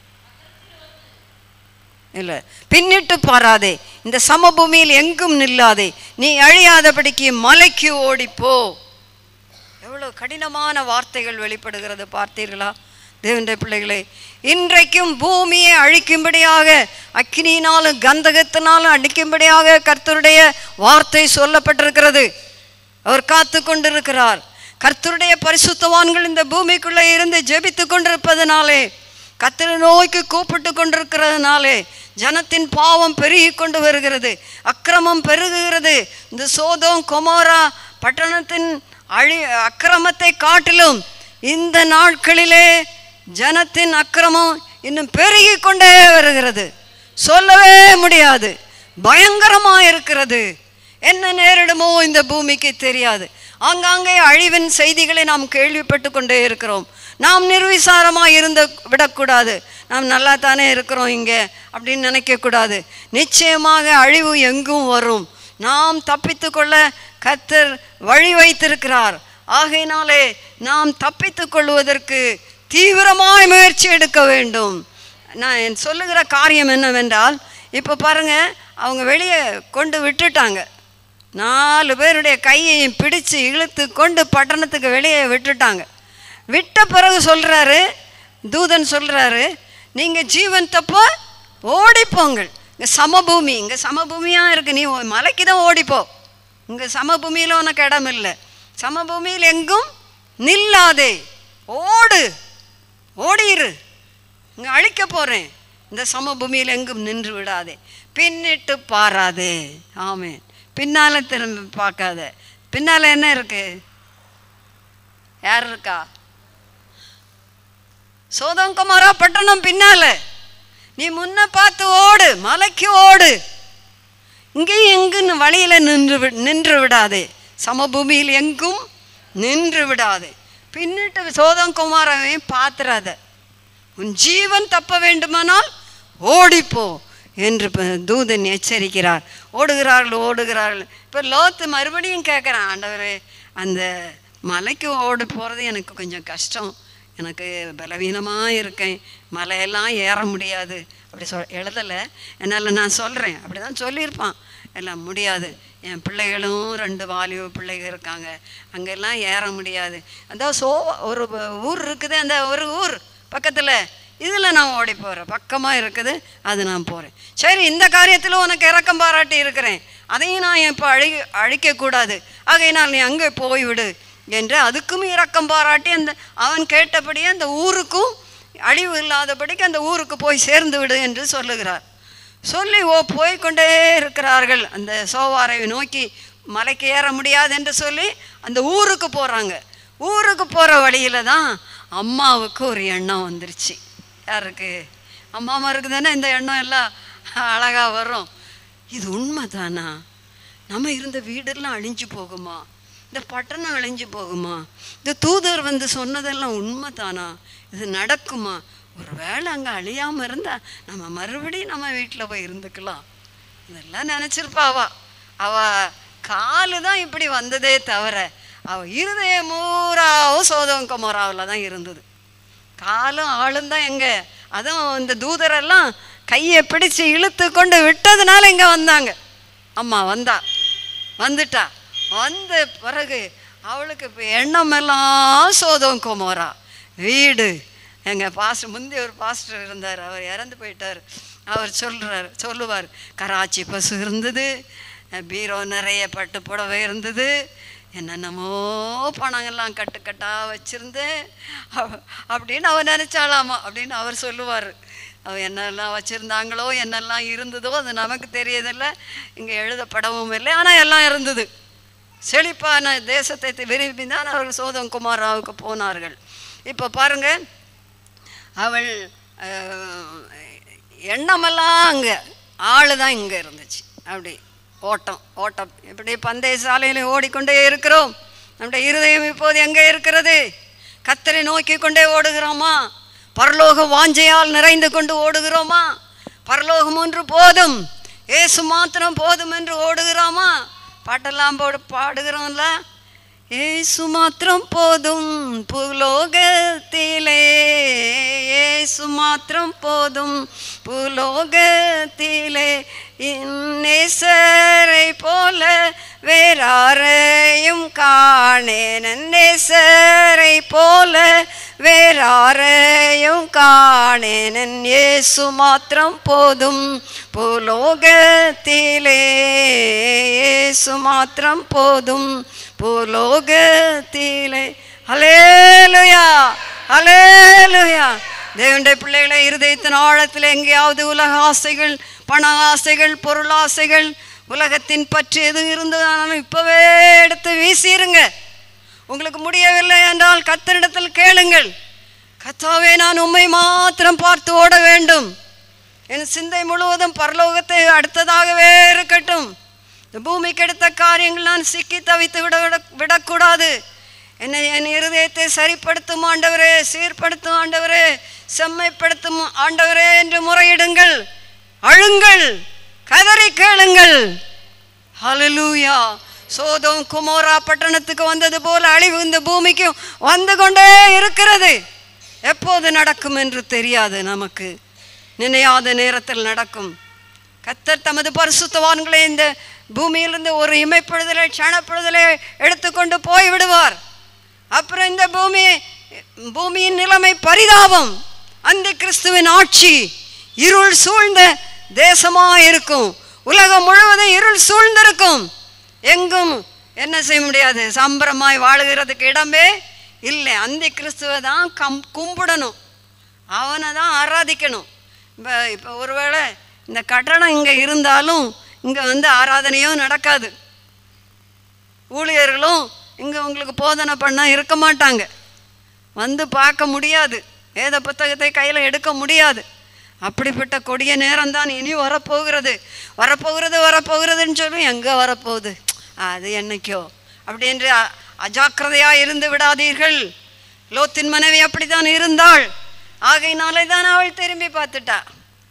இல்லை பின்னிட்டு பாராதே இந்த சமபூமியில் எங்கும் நில்லாதே நீ அழியாதபடிக்கு மலைக்கு ஓடிப்போ எவ்வளோ கடினமான வார்த்தைகள் வெளிப்படுகிறது பார்த்தீர்களா தேவனுடைய பிள்ளைகளே இன்றைக்கும் பூமியை அழிக்கும்படியாக அக்கினியினாலும் கந்தகத்தினாலும் அடிக்கும்படியாக கர்த்தருடைய வார்த்தை சொல்லப்பட்டிருக்கிறது அவர் காத்து கொண்டிருக்கிறார் கர்த்தருடைய பரிசுத்தவான்கள் இந்த பூமிக்குள்ளே இருந்து ஜெபித்து கொண்டிருப்பதனாலே கர்த்தரை நோய்க்கு கூப்பிட்டு கொண்டிருக்கிறதுனாலே ஜனத்தின் பாவம் பெருகி கொண்டு வருகிறது அக்கிரமம் பெருகுகிறது இந்த சோதம் கொமோரா பட்டணத்தின் அழி அக்கிரமத்தை காட்டிலும் இந்த நாட்களிலே ஜனத்தின் அக்கிரமம் இன்னும் பெருகி கொண்டே வருகிறது சொல்லவே முடியாது பயங்கரமாக இருக்கிறது என்ன நேரிடுமோ இந்த பூமிக்கு தெரியாது ஆங்காங்கே அழிவின் செய்திகளை நாம் கேள்விப்பட்டு கொண்டே இருக்கிறோம் நாம் நிர்விசாரமாக இருந்த விடக்கூடாது நாம் நல்லா தானே இருக்கிறோம் இங்கே அப்படின்னு நினைக்கக்கூடாது நிச்சயமாக அழிவு எங்கும் வரும் நாம் தப்பித்து கொள்ள கர்த்தர் வழி வைத்திருக்கிறார் ஆகையினாலே நாம் தப்பித்து கொள்வதற்கு தீவிரமாய் முயற்சி எடுக்க வேண்டும் நான் என் சொல்லுகிற காரியம் என்னவென்றால் இப்போ பாருங்க அவங்க வெளியே கொண்டு விட்டுட்டாங்க நாலு பேருடைய கையையும் பிடிச்சு இழுத்து கொண்டு பட்டணத்துக்கு வெளியே விட்டுட்டாங்க விட்ட பிறகு சொல்கிறாரு தூதன் சொல்கிறாரு நீங்கள் ஜீவன் தப்போ ஓடிப்போங்கள் இங்கே சமபூமி இங்கே சமபூமியாக இருக்கு நீ ஓ- மலைக்கு தான் ஓடிப்போ இங்கே சமபூமியில் உனக்கு இடம் இல்லை சமபூமியில் எங்கும் நில்லாதே ஓடு ஓடிரு இங்கே அழிக்க போகிறேன் இந்த சமபூமியில் எங்கும் நின்று விடாதே பின்னிட்டு பாராதே ஆமென் பின்னால திரும்பி பார்க்காத பின்னால என்ன இருக்கு யார் இருக்கா சோதங்குமாரா பட்டணம் பின்னால நீ முன்ன பார்த்து ஓடு மலைக்கு ஓடு இங்கேயும் எங்குன்னு வழியில நின்று வி- நின்று விடாதே சமபூமியில் எங்கும் நின்று விடாதே பின்னிட்டு சோதங்குமாரவையும் பார்த்துறாத உன் ஜீவன் தப்ப வேண்டுமானால் ஓடிப்போ என்று ப- தூதன் எச்சரிக்கிறார் ஓடுகிறார்கள் ஓடுகிறார்கள் இப்போ லோத்து மறுபடியும் கேட்குறான் ஆண்டவரே அந்த மலைக்கு ஓடி போகிறது எனக்கு கொஞ்சம் கஷ்டம் எனக்கு பலவீனமாக இருக்கேன் மலையெல்லாம் ஏற முடியாது அப்படி சொல் எழுதலை என்னால் நான் சொல்கிறேன் அப்படி தான் சொல்லியிருப்பான் எல்லாம் முடியாது என் பிள்ளைகளும் ரெண்டு வாலிப பிள்ளைகள் இருக்காங்க அங்கெல்லாம் ஏற முடியாது அந்த சோ ஒரு ஊர் இருக்குது அந்த ஒரு ஊர் பக்கத்தில் இதில் நான் ஓடி போகிறேன் பக்கமாக இருக்குது அது நான் போகிறேன் சரி இந்த காரியத்தில் உனக்கு இறக்கம் பாராட்டி இருக்கிறேன் அதையும் நான் இப்போ அழி அழிக்கக்கூடாது ஆகையினால் நீ அங்கே போய்விடு என்று அதுக்கும் இரக்கம் பாராட்டி அந்த அவன் கேட்டபடியே அந்த ஊருக்கும் அழிவு இல்லாதபடிக்கு அந்த ஊருக்கு போய் சேர்ந்து விடு என்று சொல்லுகிறார் சொல்லி ஓ போய்க்கொண்டே இருக்கிறார்கள் அந்த சோவாரை நோக்கி மலைக்கு ஏற முடியாது என்று சொல்லி அந்த ஊருக்கு போகிறாங்க ஊருக்கு போகிற வழியில தான் அம்மாவுக்கு ஒரு எண்ணம் வந்துருச்சு யாருக்கு அம்மாமாருக்கு தானே இந்த எண்ணம் எல்லாம் அழகாக வரும் இது உண்மைதானா நம்ம இருந்த வீடெல்லாம் அழிஞ்சு போகுமா இந்த பட்டணம் அழிஞ்சு போகுமா இந்த தூதர் வந்து சொன்னதெல்லாம் உண்மைதானா இது நடக்குமா ஒரு வேளை அங்கே அழியாமல் இருந்தால் நம்ம மறுபடியும் நம்ம வீட்டில் போய் இருந்துக்கலாம் இதெல்லாம் நினச்சிருப்பா அவ அவ காலு தான் இப்படி வந்ததே தவிர அவ இருதயம் மூறாவும் சோதம் குமராவில் தான் இருந்தது காலும் ஆளும் தான் எங்க அதுவும் இந்த தூதரெல்லாம் கையை பிடிச்சு இழுத்து கொண்டு விட்டதுனால இங்கே வந்தாங்க அம்மா வந்தா வந்துட்டா வந்த பிறகு அவளுக்கு இப்போ எண்ணமெல்லாம் சோதம் குமரா வீடு எங்கள் பாஸ்டர் முந்தி ஒரு பாஸ்டர் இருந்தார் அவர் இறந்து போயிட்டார் அவர் சொல்கிறார் சொல்லுவார் கராச்சி பசு இருந்தது பீரோ நிறைய பட்டு புடவை இருந்தது என்னென்னமோ பணங்கள்லாம் கட்டு கட்டாக வச்சுருந்தேன் அப்படின்னு அவர் நினச்சாலாமா அப்படின்னு அவர் சொல்லுவார் அவ என்னெல்லாம் வச்சுருந்தாங்களோ என்னெல்லாம் இருந்ததோ அது நமக்கு தெரியதில்லை இங்கே எழுதப்படவும் இல்லை ஆனால் எல்லாம் இருந்தது செழிப்பான தேசத்தை விரும்பி தான் அவர்கள் சோதம் குமாராவுக்கு போனார்கள் இப்போ பாருங்க அவள் அஹ், எண்ணமெல்லாம் அங்கே ஆளு தான் இங்கே இருந்துச்சு அப்படி ஓட்டம் ஓட்டம் இப்படி பந்தய சாலையில் ஓடிக்கொண்டே இருக்கிறோம் நம்முடைய இருதயம் இப்போது எங்கே இருக்கிறது கத்தரை நோக்கி கொண்டே ஓடுகிறோமா பரலோக வாஞ்சையால் நிறைந்து கொண்டு ஓடுகிறோமா பரலோகம் ஒன்று போதும் ஏசு மாத்திரம் போதும் என்று ஓடுகிறோமா பாட்டெல்லாம் போடு பாடுகிறோம்ல ஏசு மாத்திரம் போதும் புலோகத்திலே ஏசு மாத்திரம் போதும் புலோகத்திலே இன்னேசரை போல வேறாரையும் காணேன் நேசரை போல வேறாரையும் காணேன் இயேசு மாத்திரம் போதும் புலோகத்திலே இயேசு மாத்திரம் போதும் புலோகத்திலே ஹலேலுயா ஹலேலுயா தேவனுடைய பிள்ளைகளை இருதயத்தின் ஆழத்தில் எங்கேயாவது உலக ஆசைகள் பண ஆசைகள் பொருளாசைகள் உலகத்தின் பற்றி எது இருந்ததாலும் இப்போவே எடுத்து வீசிருங்க உங்களுக்கு முடியவில்லை என்றால் கத்தரிடத்தில் கேளுங்கள் கத்தாவே நான் உம்மை மாத்திரம் பார்த்து ஓட வேண்டும் என் சிந்தை முழுவதும் பரலோகத்தை அடுத்ததாகவே இருக்கட்டும் இந்த பூமிக்கு எடுத்த காரியங்கள் நான் சிக்கி தவித்து விட விட விடக்கூடாது என்னை என் இருதயத்தை சரிப்படுத்தும் ஆண்டவரே சீர்படுத்தும் ஆண்டவரே செம்மைப்படுத்தும் ஆண்டவரே என்று முறையிடுங்கள் அழுங்கள் கதறி கேளுங்கள் ஹalleluya சோதோம் குமோரா பட்டணத்துக்கு வந்தது போல அழிவு இந்த பூமிக்கும் வந்து கொண்டே இருக்கிறது எப்போது நடக்கும் என்று தெரியாது நமக்கு நினையாத நேரத்தில் நடக்கும் கத்தர் தமது பரிசுத்தவான்களை இந்த பூமியிலிருந்து ஒரு இமைப்பொழுதலை க்ஷணப்பொழுதலை எடுத்துக்கொண்டு போய் விடுவார் அப்புறம் இந்த பூமி பூமியின் நிலைமை பரிதாபம் அந்த கிறிஸ்துவின் ஆட்சி இருள் சூழ்ந்த தேசமாக இருக்கும் உலகம் முழுவதும் இருள் சூழ்ந்திருக்கும் எங்கும் என்ன செய்ய முடியாது சம்பரமாய் வாழுகிறதுக்கு இடமே இல்லை அந்த கிறிஸ்துவை தான் கம் கும்பிடணும் அவனை தான் ஆராதிக்கணும் இப்போ இப்போ ஒருவேளை இந்த கட்டணம் இங்கே இருந்தாலும் இங்கே வந்து ஆராதனையும் நடக்காது ஊழியர்களும் இங்கே உங்களுக்கு போதனை பண்ண இருக்க மாட்டாங்க வந்து பார்க்க முடியாது வேத புத்தகத்தை கையில் எடுக்க முடியாது அப்படிப்பட்ட கொடிய நேரம் தான் இனி வரப்போகிறது வரப்போகிறது வரப்போகிறதுன்னு சொல்லி எங்கே வரப்போகுது அது என்னைக்கோ அப்படின்று அ- அஜாக்கிரதையா இருந்து விடாதீர்கள் லோத்தின் மனைவி அப்படித்தான் இருந்தாள் ஆகையினாலே தான் அவள் திரும்பி பார்த்துட்டா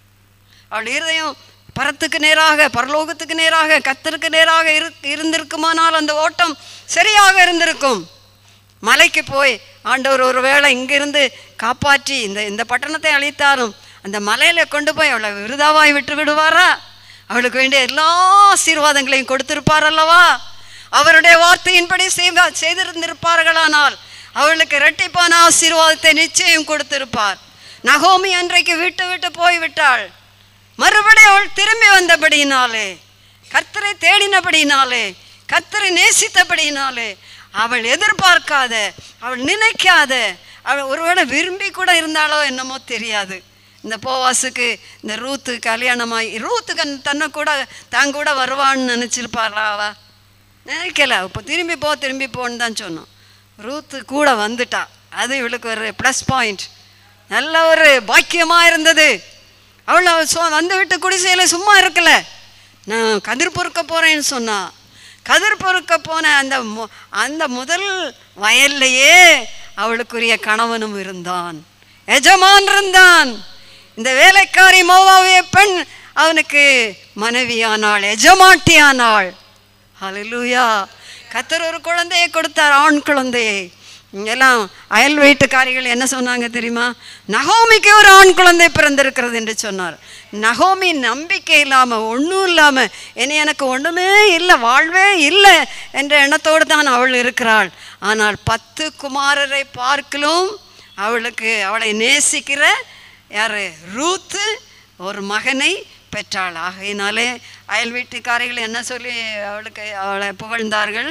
அவள் இருதயம் பரத்துக்கு நேராக பரலோகத்துக்கு நேராக கத்தருக்கு நேராக இரு இருந்திருக்குமானால் அந்த ஓட்டம் சரியாக இருந்திருக்கும் மலைக்கு போய் ஆண்டவர் ஒரு வேளை இங்கிருந்து காப்பாற்றி இந்த இந்த பட்டணத்தை அழித்தாரும் அந்த மலையில கொண்டு போய் அவளை விருதாவாய் விட்டு விடுவாரா அவளுக்கு வேண்டிய எல்லா ஆசீர்வாதங்களையும் கொடுத்திருப்பார் அல்லவா அவருடைய வார்த்தையின்படி செய்வா செய்திருந்திருப்பார்களானால் அவளுக்கு இரட்டிப்பான ஆசீர்வாதத்தை நிச்சயம் கொடுத்திருப்பார் நகோமி அன்றைக்கு விட்டு விட்டு போய்விட்டாள் மறுபடியும் அவள் திரும்பி வந்தபடியினாலே கர்த்தரை தேடினபடியினாலே கர்த்தரை நேசித்தபடியினாலே அவள் எதிர்பார்க்காத அவள் நினைக்காத அவள் ஒருவேளை விரும்பி கூட இருந்தாலோ என்னமோ தெரியாது இந்த போவாசுக்கு இந்த ரூத்து கல்யாணமாகி ரூத்துக்கு அந்த தன்னை கூட தான் கூட வருவான்னு நினச்சிருப்பாளா அவ நினைக்கல இப்போ திரும்பி போ திரும்பி போன்னு தான் சொன்னோம் ரூத்து கூட வந்துட்டா அது இவளுக்கு ஒரு ப்ளஸ் பாயிண்ட் நல்ல ஒரு பாக்கியமாக இருந்தது அவள் அவள் சொ வந்து விட்டு குடிசையில் சும்மா இருக்கல நான் கதிர் பொறுக்க போகிறேன்னு சொன்னா கதிர் பொறுக்க போன அந்த மு- அந்த முதல் வயல்லையே அவளுக்குரிய கணவனும் இருந்தான் எஜமான் இருந்தான் இந்த வேலைக்காரி மோவாவிய பெண் அவனுக்கு மனைவியானாள் எஜமாட்டியானாள் ஹalleluya கத்தர் ஒரு குழந்தையை கொடுத்தார் ஆண் குழந்தையை எல்லாம் அயல் வீட்டுக்காரிகள் என்ன சொன்னாங்க தெரியுமா நகோமிக்கு ஒரு ஆண் குழந்தை பிறந்திருக்கிறது என்று சொன்னார் நகோமி நம்பிக்கை இல்லாமல் ஒன்றும் இல்லாமல் இனி எனக்கு ஒன்றுமே இல்லை வாழ்வே இல்லை என்ற எண்ணத்தோடு தான் அவள் இருக்கிறாள் ஆனால் பத்து குமாரரை பார்க்கலும் அவளுக்கு அவளை நேசிக்கிற யார் ரூத்து ஒரு மகனை பெற்றாள் ஆகையினாலே அயல் வீட்டுக்காரிகள் என்ன சொல்லி அவளுக்கு அவளை புகழ்ந்தார்கள்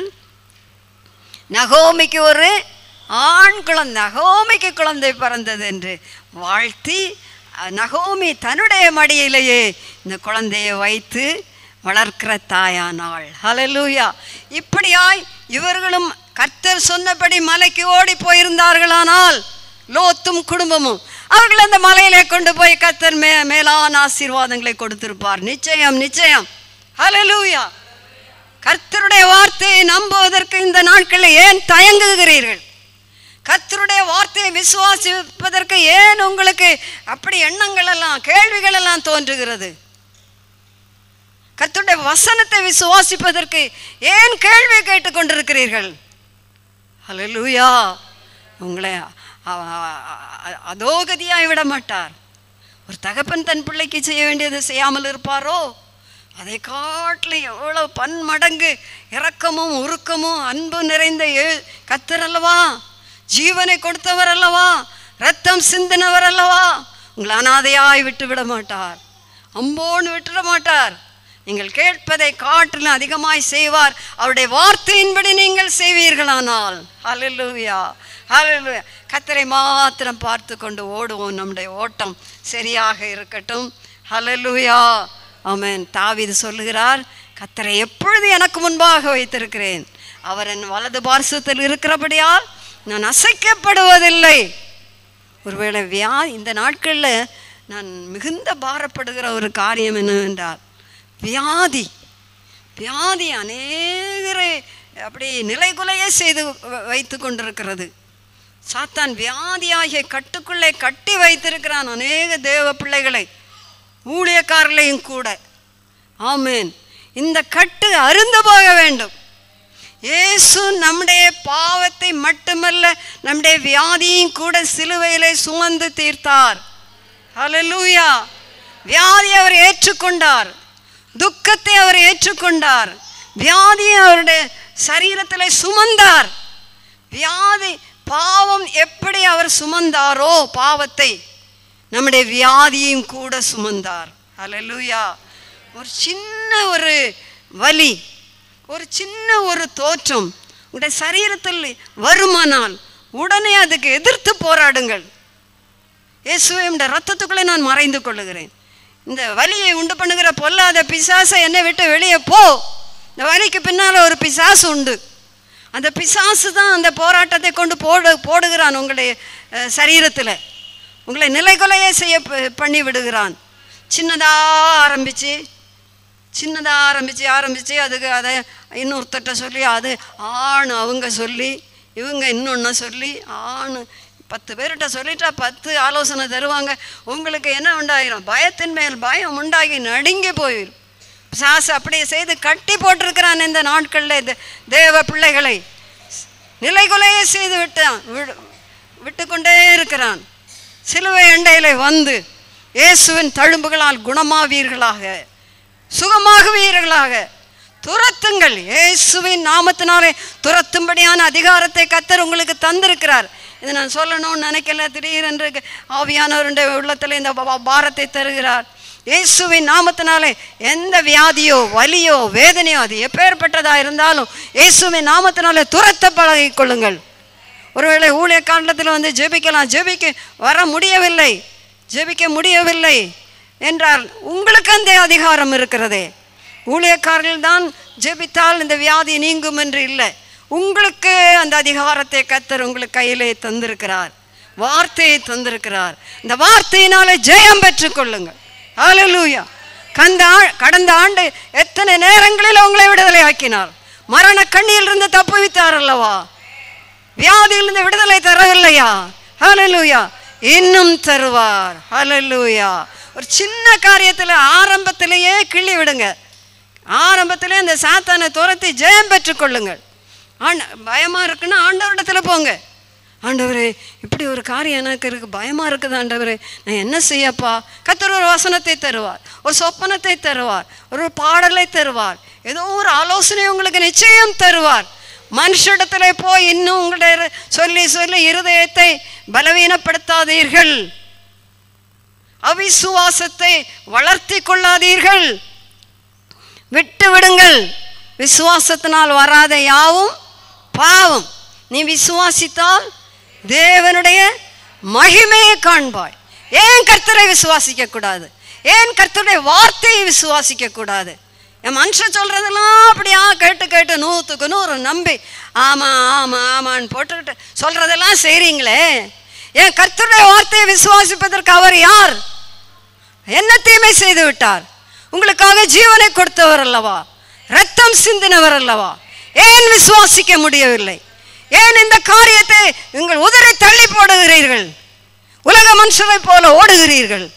நகோமிக்கு ஒரு ஆண் குழந்தை நகோமிக்கு குழந்தை பிறந்தது என்று வாழ்த்தி அஹ், நகோமி தன்னுடைய மடியிலேயே இந்த குழந்தையை வைத்து வளர்க்கிற தாயானாள் ஹalleluya இப்படியாய் இவர்களும் கர்த்தர் சொன்னபடி மலைக்கு ஓடி போயிருந்தார்களானால் லோத்தும் குடும்பமும் அவர்கள் அந்த மலையிலே கொண்டு போய் கர்த்தர் மே மேலான ஆசீர்வாதங்களை கொடுத்திருப்பார் நிச்சயம் நிச்சயம் ஹalleluya கர்த்தருடைய வார்த்தையை நம்புவதற்கு இந்த நாட்களில் ஏன் தயங்குகிறீர்கள் கர்த்தருடைய வார்த்தையை விசுவாசிப்பதற்கு ஏன் உங்களுக்கு அப்படி எண்ணங்கள் எல்லாம் கேள்விகள் எல்லாம் தோன்றுகிறது கர்த்தருடைய வசனத்தை விசுவாசிப்பதற்கு ஏன் கேள்வி கேட்டுக்கொண்டிருக்கிறீர்கள் ஹalleluya உங்களை அ- அ- அ- அதோகதியாய் விட மாட்டார் ஒரு தகப்பன் தன் பிள்ளைக்கு செய்ய வேண்டியதை செய்யாமல் இருப்பாரோ அதை காட்டிலும் எவ்வளோ பன்மடங்கு இரக்கமும் உருக்கமும் அன்பு நிறைந்த ஏ கத்தர் அல்லவா ஜீவனை கொடுத்தவர் அல்லவா ரத்தம் சிந்தினவர் அல்லவா உங்களை அனாதையாய் விட்டு விட மாட்டார் அம்போன்னு விட்டுட மாட்டார் நீங்கள் கேட்பதை காட்டிலும் அதிகமாய் செய்வார் அவருடைய வார்த்தையின்படி நீங்கள் செய்வீர்களானால் ஹalleluya ஹalleluya கத்தரை மாத்திரம் பார்த்து கொண்டு ஓடுவோம் நம்முடைய ஓட்டம் சரியாக இருக்கட்டும் ஹalleluya ஆமென் தாவீது சொல்லுகிறார் கத்தரை எப்பொழுது எனக்கு முன்பாக வைத்திருக்கிறேன் அவர் என் வலது பார்சத்தில் இருக்கிறபடியால் நான் அசைக்கப்படுவதில்லை ஒருவேளை வியா இந்த நாட்களில் நான் மிகுந்த பாரப்படுகிற ஒரு காரியம் என்னவென்றால் வியாதி வியாதி அநேகரை அப்படி நிலைகுலையே செய்து வ- வைத்து கொண்டிருக்கிறது சாத்தான் வியாதியாகிய கட்டுக்குள்ளே கட்டி வைத்திருக்கிறான் அநேக தேவ பிள்ளைகளை ஊழியக்காரர்களையும் கூட ஆமென் இந்த கட்டு அருந்து போக வேண்டும் இயேசு நம்முடைய பாவத்தை மட்டுமல்ல நம்முடைய வியாதியும் கூட சிலுவையிலே சுமந்து தீர்த்தார் ஹalleluya வியாதி அவர் ஏற்றுக்கொண்டார் துக்கத்தை அவர் ஏற்றுக்கொண்டார் வியாதியை அவருடைய சரீரத்தில் சுமந்தார் வியாதி பாவம் எப்படி அவர் சுமந்தாரோ பாவத்தை நம்முடைய வியாதியும் கூட சுமந்தார் ஹalleluya ஒரு சின்ன ஒரு வலி ஒரு சின்ன ஒரு தோற்றம் உங்களுடைய சரீரத்தில் வருமானால் உடனே அதுக்கு எதிர்த்து போராடுங்கள் இயேசுவே இந்த ரத்தத்துக்குள்ளே நான் மறைந்து கொள்ளுகிறேன் இந்த வலியை உண்டு பண்ணுகிற பொல்லாத பிசாசை என்னை விட்டு வெளியே போ இந்த வலிக்கு பின்னால் ஒரு பிசாசு உண்டு அந்த பிசாசு தான் அந்த போராட்டத்தை கொண்டு போடு போடுகிறான் உங்களுடைய அஹ், சரீரத்தில் உங்களை நிலைகொலையே செய்ய ப- பண்ணி விடுகிறான் சின்னதாக ஆரம்பித்து சின்னதாக ஆரம்பித்து ஆரம்பித்து அதுக்கு அதை இன்னொருத்தட்ட சொல்லி அது ஆண் அவங்க சொல்லி இவங்க இன்னொன்று சொல்லி ஆண் பத்து பேர்கிட்ட சொல்லிட்டா பத்து ஆலோசனை தருவாங்க உங்களுக்கு என்ன உண்டாயிரும் பயத்தின் மேல் பயம் உண்டாகி நடுங்கி போயிடும் சாசு அப்படியே செய்து கட்டி போட்டிருக்கிறான் இந்த நாட்களில் இந்த தேவ பிள்ளைகளை நிலைகுலையே செய்து விட்டான் விடு- விட்டுக்கொண்டே இருக்கிறான் சிலுவை எண்டையிலே வந்து இயேசுவின் தழும்புகளால் குணமாவீர்களாக சுகமாகுவீர்களாக துரத்துங்கள் இயேசுவின் நாமத்தினாலே துரத்தும்படியான அதிகாரத்தை கத்தர் உங்களுக்கு தந்திருக்கிறார் இதை நான் சொல்லணும்னு நினைக்கல திடீரென்று ஆவியானவருடைய உள்ளத்தில் இந்த பா- பாரத்தை தருகிறார் இயேசுவின் நாமத்தினாலே எந்த வியாதியோ வலியோ வேதனையோ அது எப்பேற்பட்டதாக இருந்தாலும் இயேசுவின் நாமத்தினாலே துரத்த பழகிக் கொள்ளுங்கள் ஒருவேளை ஊழிய காண்டத்தில் வந்து ஜெபிக்கலாம் ஜெபிக்க வர முடியவில்லை ஜெபிக்க முடியவில்லை என்றால் உங்களுக்கு அந்த அதிகாரம் இருக்கிறதே ஊழியக்காரர்கள் தான் ஜெபித்தால் இந்த வியாதி நீங்கும் என்று இல்லை உங்களுக்கு அந்த அதிகாரத்தை கத்தர் உங்களுக்கு கையிலே தந்திருக்கிறார் வார்த்தையை தந்திருக்கிறார் இந்த வார்த்தையினாலே ஜெயம் பெற்றுக்கொள்ளுங்கள் ஹalleluya கந்த ஆ- கடந்த ஆண்டு எத்தனை நேரங்களில் உங்களை விடுதலை ஆக்கினார் மரண கண்ணியிலிருந்து தப்புவித்தார் அல்லவா வியாதியிலிருந்து விடுதலை தரவில்லையா ஹalleluya இன்னும் தருவார் ஹalleluya ஒரு சின்ன காரியத்தில் ஆரம்பத்திலேயே கிள்ளி விடுங்க ஆரம்பத்திலே அந்த சாத்தானை துரத்தி ஜெயம் பெற்றுக்கொள்ளுங்கள் ஆண்ட பயமாக இருக்குன்னா ஆண்டவரிடத்தில் போங்க ஆண்டவரே இப்படி ஒரு காரியம் எனக்கு இருக்கு பயமாக இருக்குது ஆண்டவரே நான் என்ன செய்யப்பா கத்தர் ஒரு வசனத்தை தருவார் ஒரு சொப்பனத்தை தருவார் ஒரு பாடலை தருவார் ஏதோ ஒரு ஆலோசனை உங்களுக்கு நிச்சயம் தருவார் மனுஷிடத்துல போய் இன்னும் உங்களுடைய சொல்லி சொல்லி இருதயத்தை பலவீனப்படுத்தாதீர்கள் அவிசுவாசத்தை வளர்த்தி கொள்ளாதீர்கள் விட்டு விடுங்கள் விசுவாசத்தினால் வராத யாவும் பாவம் நீ விசுவாசித்தால் தேவனுடைய மகிமையை காண்பாய் ஏன் கர்த்தரை விசுவாசிக்க கூடாது ஏன் கர்த்தருடைய வார்த்தையை விசுவாசிக்க கூடாது என் மனுஷன் சொல்றதெல்லாம் அப்படியா கேட்டு கேட்டு நூற்றுக்கு நூறு நம்பி ஆமா ஆமா ஆமான்னு போட்டுக்கிட்டு சொல்றதெல்லாம் செய்றீங்களே ஏன் கர்த்தருடைய வார்த்தையை விசுவாசிப்பதற்கு அவர் யார் என்ன தீமை செய்து விட்டார் உங்களுக்காக ஜீவனை கொடுத்தவர் அல்லவா ரத்தம் சிந்தினவர் அல்லவா ஏன் விசுவாசிக்க முடியவில்லை ஏன் இந்த காரியத்தை உங்கள் உதரை தள்ளி போடுகிறீர்கள் உலக மனுஷரை போல ஓடுகிறீர்கள்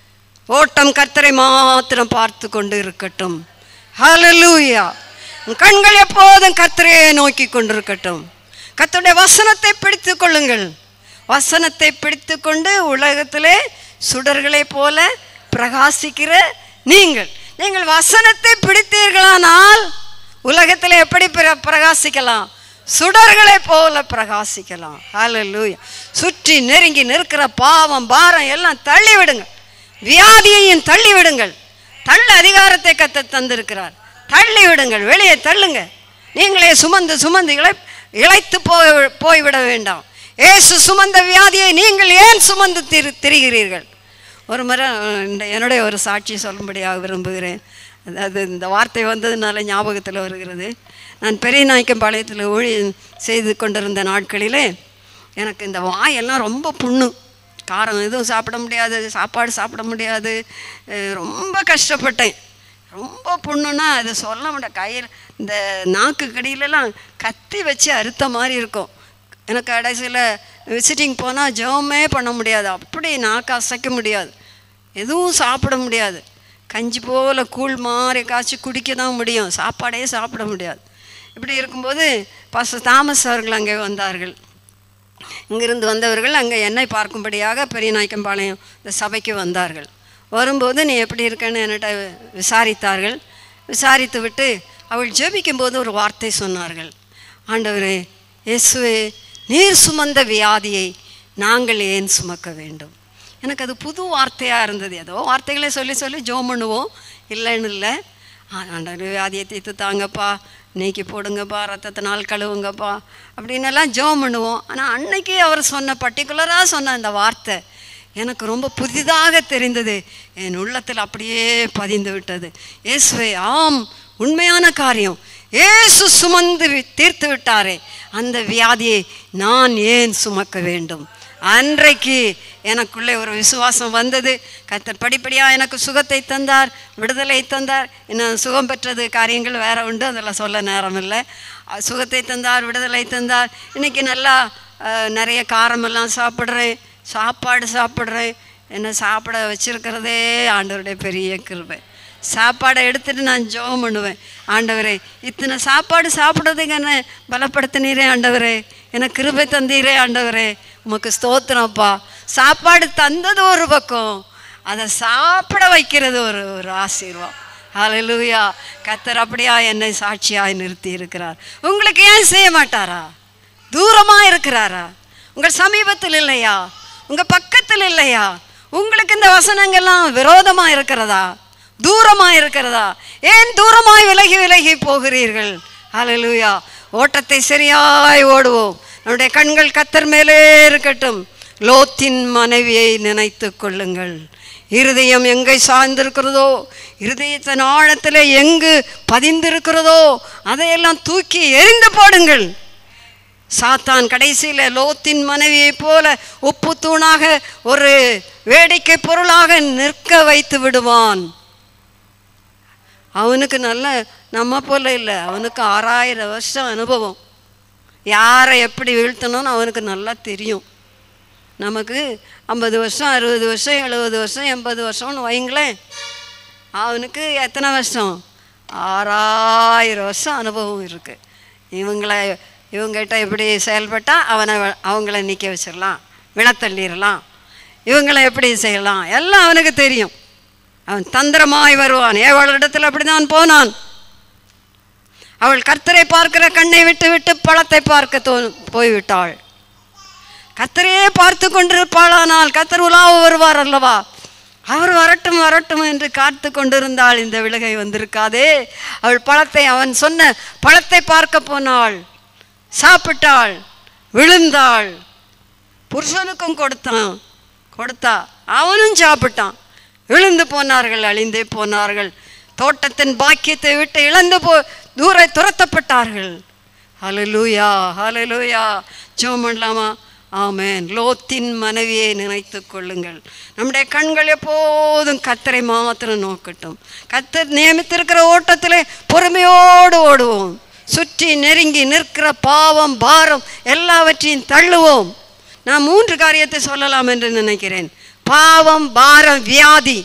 ஓட்டம் கர்த்தரை மாத்திரம் பார்த்து கொண்டு இருக்கட்டும் ஹalleluya உன் கண்கள் எப்போதும் கர்த்தரையே நோக்கி கொண்டிருக்கட்டும் கர்த்தருடைய வசனத்தை பிடித்து கொள்ளுங்கள் வசனத்தை பிடித்து கொண்டு உலகத்திலே சுடர்களைப் போல பிரகாசிக்கிற நீங்கள் நீங்கள் வசனத்தை பிடித்தீர்களானால் உலகத்தில் எப்படி பிர- பிரகாசிக்கலாம் சுடர்களைப் போல பிரகாசிக்கலாம் ஹalleluya சுற்றி நெருங்கி நிற்கிற பாவம் பாரம் எல்லாம் தள்ளி விடுங்கள் வியாதியையும் தள்ளி விடுங்கள் தள்ள அதிகாரத்தை கத்த தந்திருக்கிறார் தள்ளி விடுங்கள் வெளியே தள்ளுங்க நீங்களே சுமந்து சுமந்து இழை இழைத்து போய் போய்விட வேண்டாம் ஏசு சுமந்த வியாதியை நீங்கள் ஏன் சுமந்து திரு திரிகிறீர்கள் ஒரு முறை அஹ், இந்த என்னுடைய ஒரு சாட்சி சொல்லும்படியாக விரும்புகிறேன் அதாவது இந்த வார்த்தை வந்ததுனால ஞாபகத்தில் வருகிறது நான் பெரிய நாயக்கம்பாளையத்தில் ஊழி செய்து கொண்டிருந்த நாட்களிலே எனக்கு இந்த வாயெல்லாம் ரொம்ப புண்ணு காரம் எதுவும் சாப்பிட முடியாது சாப்பாடு சாப்பிட முடியாது அஹ் ரொம்ப கஷ்டப்பட்டேன் ரொம்ப புண்ணுன்னா அது சொல்ல முடியாது கையில் இந்த நாக்கு கடியிலலாம் கத்தி வச்சு அறுத்த மாதிரி இருக்கும் எனக்கு கடைசியில் விசிட்டிங் போனால் ஜெபமே பண்ண முடியாது அப்படி நாக்கு அசைக்க முடியாது எதுவும் சாப்பிட முடியாது கஞ்சி போல் கூழ் மாதிரி காய்ச்சி குடிக்க தான் முடியும் சாப்பாடே சாப்பிட முடியாது இப்படி இருக்கும்போது பாச தாமஸ் அவர்கள் அங்கே வந்தார்கள் இங்கிருந்து வந்தவர்கள் அங்கே என்னை பார்க்கும்படியாக பெரியநாயக்கம்பாளையம் இந்த சபைக்கு வந்தார்கள் வரும்போது நீ எப்படி இருக்கன்னு என்கிட்ட விசாரித்தார்கள் விசாரித்து விட்டு அவள் ஜெபிக்கும்போது ஒரு வார்த்தை சொன்னார்கள் ஆண்டவரே இயேசுவே நீர் சுமந்த வியாதியை நாங்கள் ஏன் சுமக்க வேண்டும் எனக்கு அது புது வார்த்தையாக இருந்தது ஏதோ வார்த்தைகளை சொல்லி சொல்லி ஜோம் பண்ணுவோம் இல்லைன்னு இல்லை ஆண்டவர் வியாதியை தீர்த்து தாங்கப்பா நீக்கி போடுங்கப்பா ரத்தத்தினால் கழுவுங்கப்பா அப்படின்னு எல்லாம் ஜெபம் பண்ணுவோம் ஆனால் அன்னைக்கு அவர் சொன்ன பர்டிகுலராக சொன்ன அந்த வார்த்தை எனக்கு ரொம்ப புதிதாக தெரிந்தது என் உள்ளத்தில் அப்படியே பதிந்து விட்டது இயேசுவே ஆம் உண்மையான காரியம் இயேசு சுமந்து வி- தீர்த்து விட்டாரே அந்த வியாதியை நான் ஏன் சுமக்க வேண்டும் அன்றைக்கு எனக்குள்ளே ஒரு விசுவாசம் வந்தது கர்த்தர் படிப்படியாக எனக்கு சுகத்தை தந்தார் விடுதலை தந்தார் இன்னும் சுகம் பெற்றது காரியங்கள் வேற உண்டு அதெல்லாம் சொல்ல நேரம் இல்லை அஹ் சுகத்தை தந்தார் விடுதலை தந்தார் இன்னைக்கு நல்லா அஹ், நிறைய காரமெல்லாம் சாப்பிட்றேன் சாப்பாடு சாப்பிட்றேன் என்ன சாப்பிட வச்சிருக்கிறதே ஆண்டவருடைய பெரிய கிருபை சாப்பாடை எடுத்துட்டு நான் ஜெபம் பண்ணுவேன் ஆண்டவரே இத்தனை சாப்பாடு சாப்பிட்றதுக்கு என்ன பலப்படுத்தினீரே ஆண்டவரே எனக்கு கிருபை தந்தீரே ஆண்டவரே உமக்கு ஸ்தோத்திரம்ப்பா சாப்பாடு தந்தது ஒரு பக்கம் அதை சாப்பிட வைக்கிறது ஒரு ஒரு ஆசீர்வாதம் ஹalleluya கத்தர் அப்படியா என்னை சாட்சியாய் நிறுத்தி இருக்கிறார் உங்களுக்கு ஏன் செய்ய மாட்டாரா தூரமா இருக்கிறாரா உங்கள் சமீபத்தில் இல்லையா உங்க பக்கத்தில் இல்லையா உங்களுக்கு இந்த வசனங்கள்லாம் விரோதமா இருக்கிறதா தூரமா இருக்கிறதா ஏன் தூரமாய் விலகி விலகி போகிறீர்கள் ஹalleluya ஓட்டத்தை சரியாய் ஓடுவோம் நம்முடைய கண்கள் கத்தர் மேலே இருக்கட்டும் லோத்தின் மனைவியை நினைத்து கொள்ளுங்கள் இருதயம் எங்கே சார்ந்திருக்கிறதோ இருதயத்தின் ஆழத்தில் எங்கு பதிந்திருக்கிறதோ அதையெல்லாம் தூக்கி எரிந்து போடுங்கள் சாத்தான் கடைசியில் லோத்தின் மனைவியைப் போல உப்பு தூணாக ஒரு வேடிக்கை பொருளாக நிற்க வைத்து விடுவான் அவனுக்கு நல்ல நம்ம போல இல்லை அவனுக்கு ஆறாயிரம் வருஷம் அனுபவம் யாரை எப்படி வீழ்த்தணும்னு அவனுக்கு நல்லா தெரியும் நமக்கு ஐம்பது வருஷம் அறுபது வருஷம் எழுபது வருஷம் எண்பது வருஷம்னு வைங்களேன் அவனுக்கு எத்தனை வருஷம் ஆறாயிரம் வருஷம் அனுபவம் இருக்குது இவங்கள இவங்ககிட்ட எப்படி செயல்பட்டால் அவனை வ- அவங்கள நிற்க வச்சிடலாம் விழத்தள்ளிடலாம் இவங்களை எப்படி செய்யலாம் எல்லாம் அவனுக்கு தெரியும் அவன் தந்திரமாய் வருவான் ஏவளிடத்தில் அப்படிதான் போனான் அவள் கர்த்தரை பார்க்கிற கண்ணை விட்டு விட்டு பழத்தை பார்க்க தோ போய்விட்டாள் கர்த்தரையே பார்த்து கொண்டிருப்பாளானால் கர்த்தர் உலாவ வருவார் அல்லவா அவர் வரட்டும் வரட்டும் என்று காத்து கொண்டிருந்தாள் இந்த விலகை வந்திருக்காதே அவள் பழத்தை அவன் சொன்ன பழத்தை பார்க்க போனாள் சாப்பிட்டாள் விழுந்தாள் புருஷனுக்கும் கொடுத்தான் கொடுத்தா அவனும் சாப்பிட்டான் விழுந்து போனார்கள் அழிந்தே போனார்கள் தோட்டத்தின் பாக்கியத்தை விட்டு இழந்து போ தூர துரத்தப்பட்டார்கள் ஹalleluya ஹalleluya ஜெபம் பண்ணலாமா ஆமென் லோத்தின் மனைவியை நினைத்து கொள்ளுங்கள் நம்முடைய கண்கள் எப்போதும் கத்தரை மாத்திரம் நோக்கட்டும் கத்தர் நியமித்திருக்கிற ஓட்டத்திலே பொறுமையோடு ஓடுவோம் சுற்றி நெருங்கி நிற்கிற பாவம் பாரம் எல்லாவற்றையும் தள்ளுவோம் நான் மூன்று காரியத்தை சொல்லலாம் என்று நினைக்கிறேன் பாவம் பாரம் வியாதி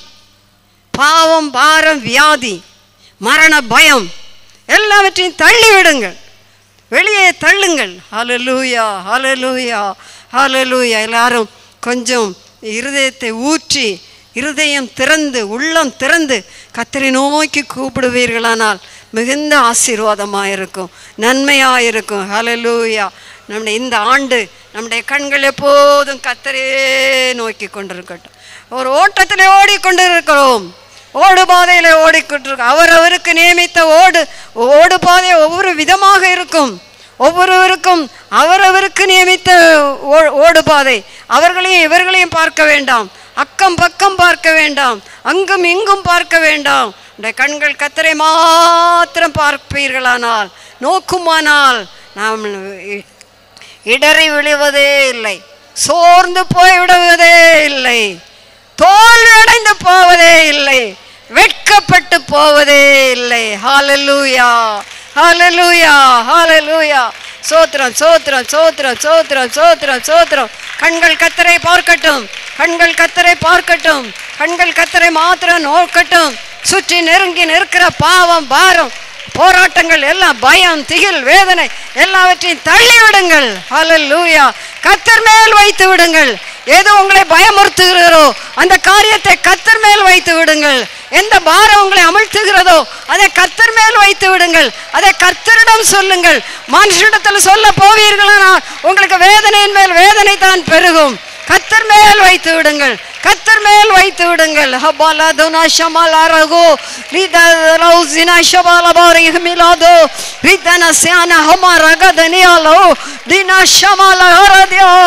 பாவம் பாரம் வியாதி மரண பயம் எல்லாவற்றையும் தள்ளி விடுங்கள் வெளியே தள்ளுங்கள் ஹalleluya ஹalleluya ஹalleluya எல்லாரும் கொஞ்சம் இருதயத்தை ஊற்றி இருதயம் திறந்து உள்ளம் திறந்து கத்தரை நோக்கி கூப்பிடுவீர்களானால் மிகுந்த ஆசீர்வாதமாக இருக்கும் நன்மையாக இருக்கும் ஹalleluya நம்முடைய இந்த ஆண்டு நம்முடைய கண்கள் எப்போதும் கத்தரே நோக்கி கொண்டிருக்கட்டும் ஒரு ஓட்டத்திலே ஓடிக்கொண்டிருக்கிறோம் ஓடு பாதையில் ஓடிக்கொண்டிருக்கோம் அவரவருக்கு நியமித்த ஓடு ஓடு பாதை ஒவ்வொரு விதமாக இருக்கும் ஒவ்வொருவருக்கும் அவரவருக்கு நியமித்த ஓ- ஓடு பாதை அவர்களையும் இவர்களையும் பார்க்க வேண்டாம் அக்கம் பக்கம் பார்க்க வேண்டாம் அங்கும் இங்கும் பார்க்க வேண்டாம் உடைய கண்கள் கத்தரை மாத்திரம் பார்ப்பீர்களானால் நோக்குமானால் நாம் இ- இடறி விழுவதே இல்லை சோர்ந்து போய் விடுவதே இல்லை தோல்வி அடைந்து போவதே இல்லை வெட்கப்பட்டு போவதே இல்லை ஹalleluya ஹalleluya ஹalleluya சோத்திரம் சோத்திரம் சோத்திரம் சோத்திரம் சோத்திரம் சோத்திரம் கண்கள் கத்தரை பார்க்கட்டும் கண்கள் கத்தரை பார்க்கட்டும் கண்கள் கத்தரை மாத்திரம் நோக்கட்டும் சுற்றி நெருங்கி நிற்கிற பாவம் பாரம் போராட்டங்கள் எல்லாம் பயம் திகில் வேதனை எல்லாவற்றையும் தள்ளி விடுங்கள் ஹalleluya கத்தர் மேல் வைத்து விடுங்கள் ஏதோ உங்களை பயமுறுத்துகிறதோ அந்த காரியத்தை கத்தர் மேல் வைத்து விடுங்கள் எந்த பாரம் உங்களை அமிழ்த்துகிறதோ அதை கத்தர் மேல் வைத்து விடுங்கள் அதை கர்த்தரிடம் சொல்லுங்கள் மனுஷனிடத்தில் சொல்ல போவீர்களானால் உங்களுக்கு வேதனையின் மேல் வேதனை தான் பெருகும் கத்தர் மேல் வைத்து விடுங்கள் கத்தர் மேல் வைத்து விடுங்கள் ஹபாலா துனா ஷமாலா ரகு ரிதா ரௌசினா ஷபாலா பாரி ஹமிலாதோ ரிதனா சியானா ஹமா ரகதனியாலோ தினா ஷமாலா ஹரதியோ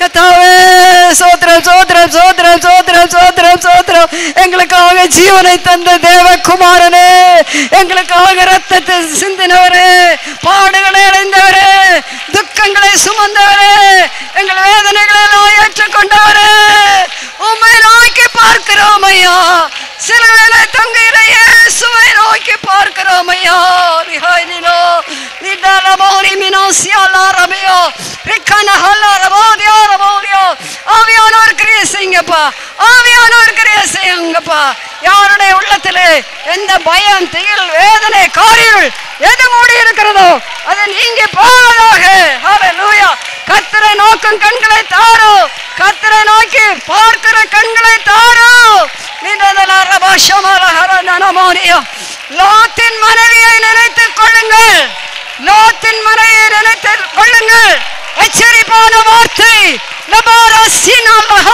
கத்தாவே சோத்திரம் சோத்திரம் சோத்திரம் சோத்திரம் சோத்திரம் சோத்திரம் எங்களுக்காக ஜீவனை தந்த தேவகுமாரனே எங்களுக்காக ரத்தத்தை சிந்தினவரே பாடுகளை அடைந்தவரே துக்கங்களை சுமந்தவரே எங்கள் வேதனைகளை எல்லாம் ஏற்றுக்கொண்டவரே உம்மை நோக்கி பார்க்கிறோம் ஐயா சிலுவையில தொங்குகிற இயேசுவை நோக்கி பார்க்கிறோம் ஐயா ரிஹாய் நிலோ நிடலமோரி மினோசியாலா ரபியோ ரிக்கன ஹல்லா ரபோதியோ ரபோதியோ ஆவியானவர் கிரியை செய்யுங்கப்பா ஆவியானவர் கிரியை செய்யுங்கப்பா யாருடைய உள்ளத்திலே எந்த பயம் திகில் வேதனை காரியங்கள் எது மூடி இருக்கிறதோ அது நீங்க போவதாக ஹalleluya கத்தரை நோக்கும் கண்களை தாரோ கத்தரை நோக்கி பார்க்கிற கண்களை தாரோ லோத்தின் மனைவியை நினைத்துக் கொள்ளுங்கள் லோத்தின் மனைவியை நினைத்துக் கொள்ளுங்கள் எச்சரிப்பான வார்த்தை லபாரசின் அல்லஹா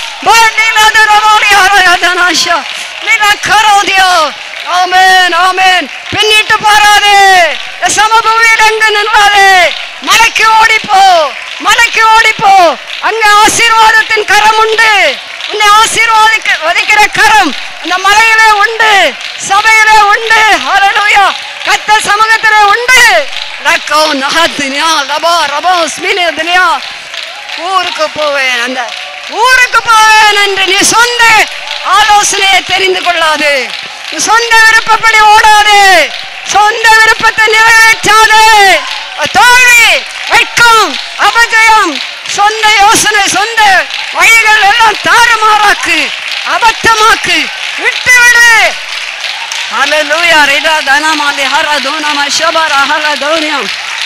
பண்டிலதரமோடியாரதனாஷா நிலக்கரோதியோ ஆமென் ஆமென் பின்னிட்டு பாராதே சமபூமியில் எங்கு நின்றாதே மலைக்கு ஓடிப்போ மலைக்கு ஓடிப்போ அங்க ஆசீர்வாதத்தின் கரம் உண்டு உன்னை ஆசீர்வாதிக்க வதிக்கிற கரம் அந்த மலையிலே உண்டு சபையிலே உண்டு ஹalleluya கத்த சமூகத்திலே உண்டு ரக்கோ நஹத்னியா லபா ரபா ஸ்மினியா ஊருக்கு போவேன் அந்த ஊருக்கு போவேன் என்று நீ சொந்த ஆலோசனையை தெரிந்து கொள்ளாது நீ சொந்த விருப்பப்படி ஓடாது சொந்த விருப்பத்தை நிறைவேற்றாது தோல்வி வெட்கம் அபஜயம் சொந்த யோசனை சொந்த வழிகள் எல்லாம் தாறுமாறாக்கு அபத்தமாக்கு விட்டு விடு ஹalleluya ரிதா தனமாலி ஹர தோனம ஷபர ஹல தோனியம்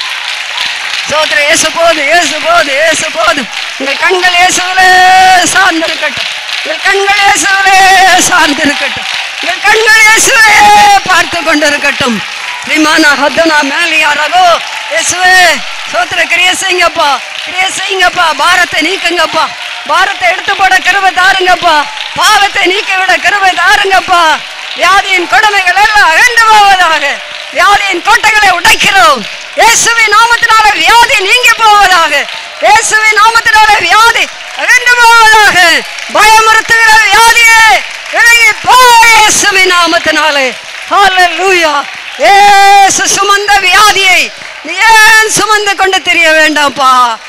சோத்திர இயேசு போது இயேசு போது இயேசு போது உங்கள் கண்கள் இயேசுவிலே சார்ந்திருக்கட்டும் உங்கள் கண்கள் இயேசுவிலே சார்ந்திருக்கட்டும் உங்கள் கண்கள் இயேசுவே பார்த்து கொண்டிருக்கட்டும் விமான ஹத்தனா மேலியாரகோ இயேசுவே சோத்திர கிரிய செய்யுங்கப்பா கிரிய செய்யுங்கப்பா பாரத்தை நீக்குங்கப்பா பாரத்தை எடுத்து போட கிருபை தாருங்கப்பா பாவத்தை நீக்கி விட கிருபை தாருங்கப்பா வியாதியின் கொடுமைகள் எல்லாம் அகன்று போவதாக வியாதியின் கோட்டைகளை உடைக்கிறோம் இயேசுவின் நாமத்தினால வியாதி நீங்கி போவதாக இயேசுவின் நாமத்தினால வியாதி அகன்று போவதாக பயமுறுத்துகிற வியாதியே விலகி போ இயேசுவின் நாமத்தினாலே ஹalleluya இயேசு சுமந்த வியாதியை நீ ஏன் சுமந்து கொண்டு தெரிய வேண்டாம்ப்பா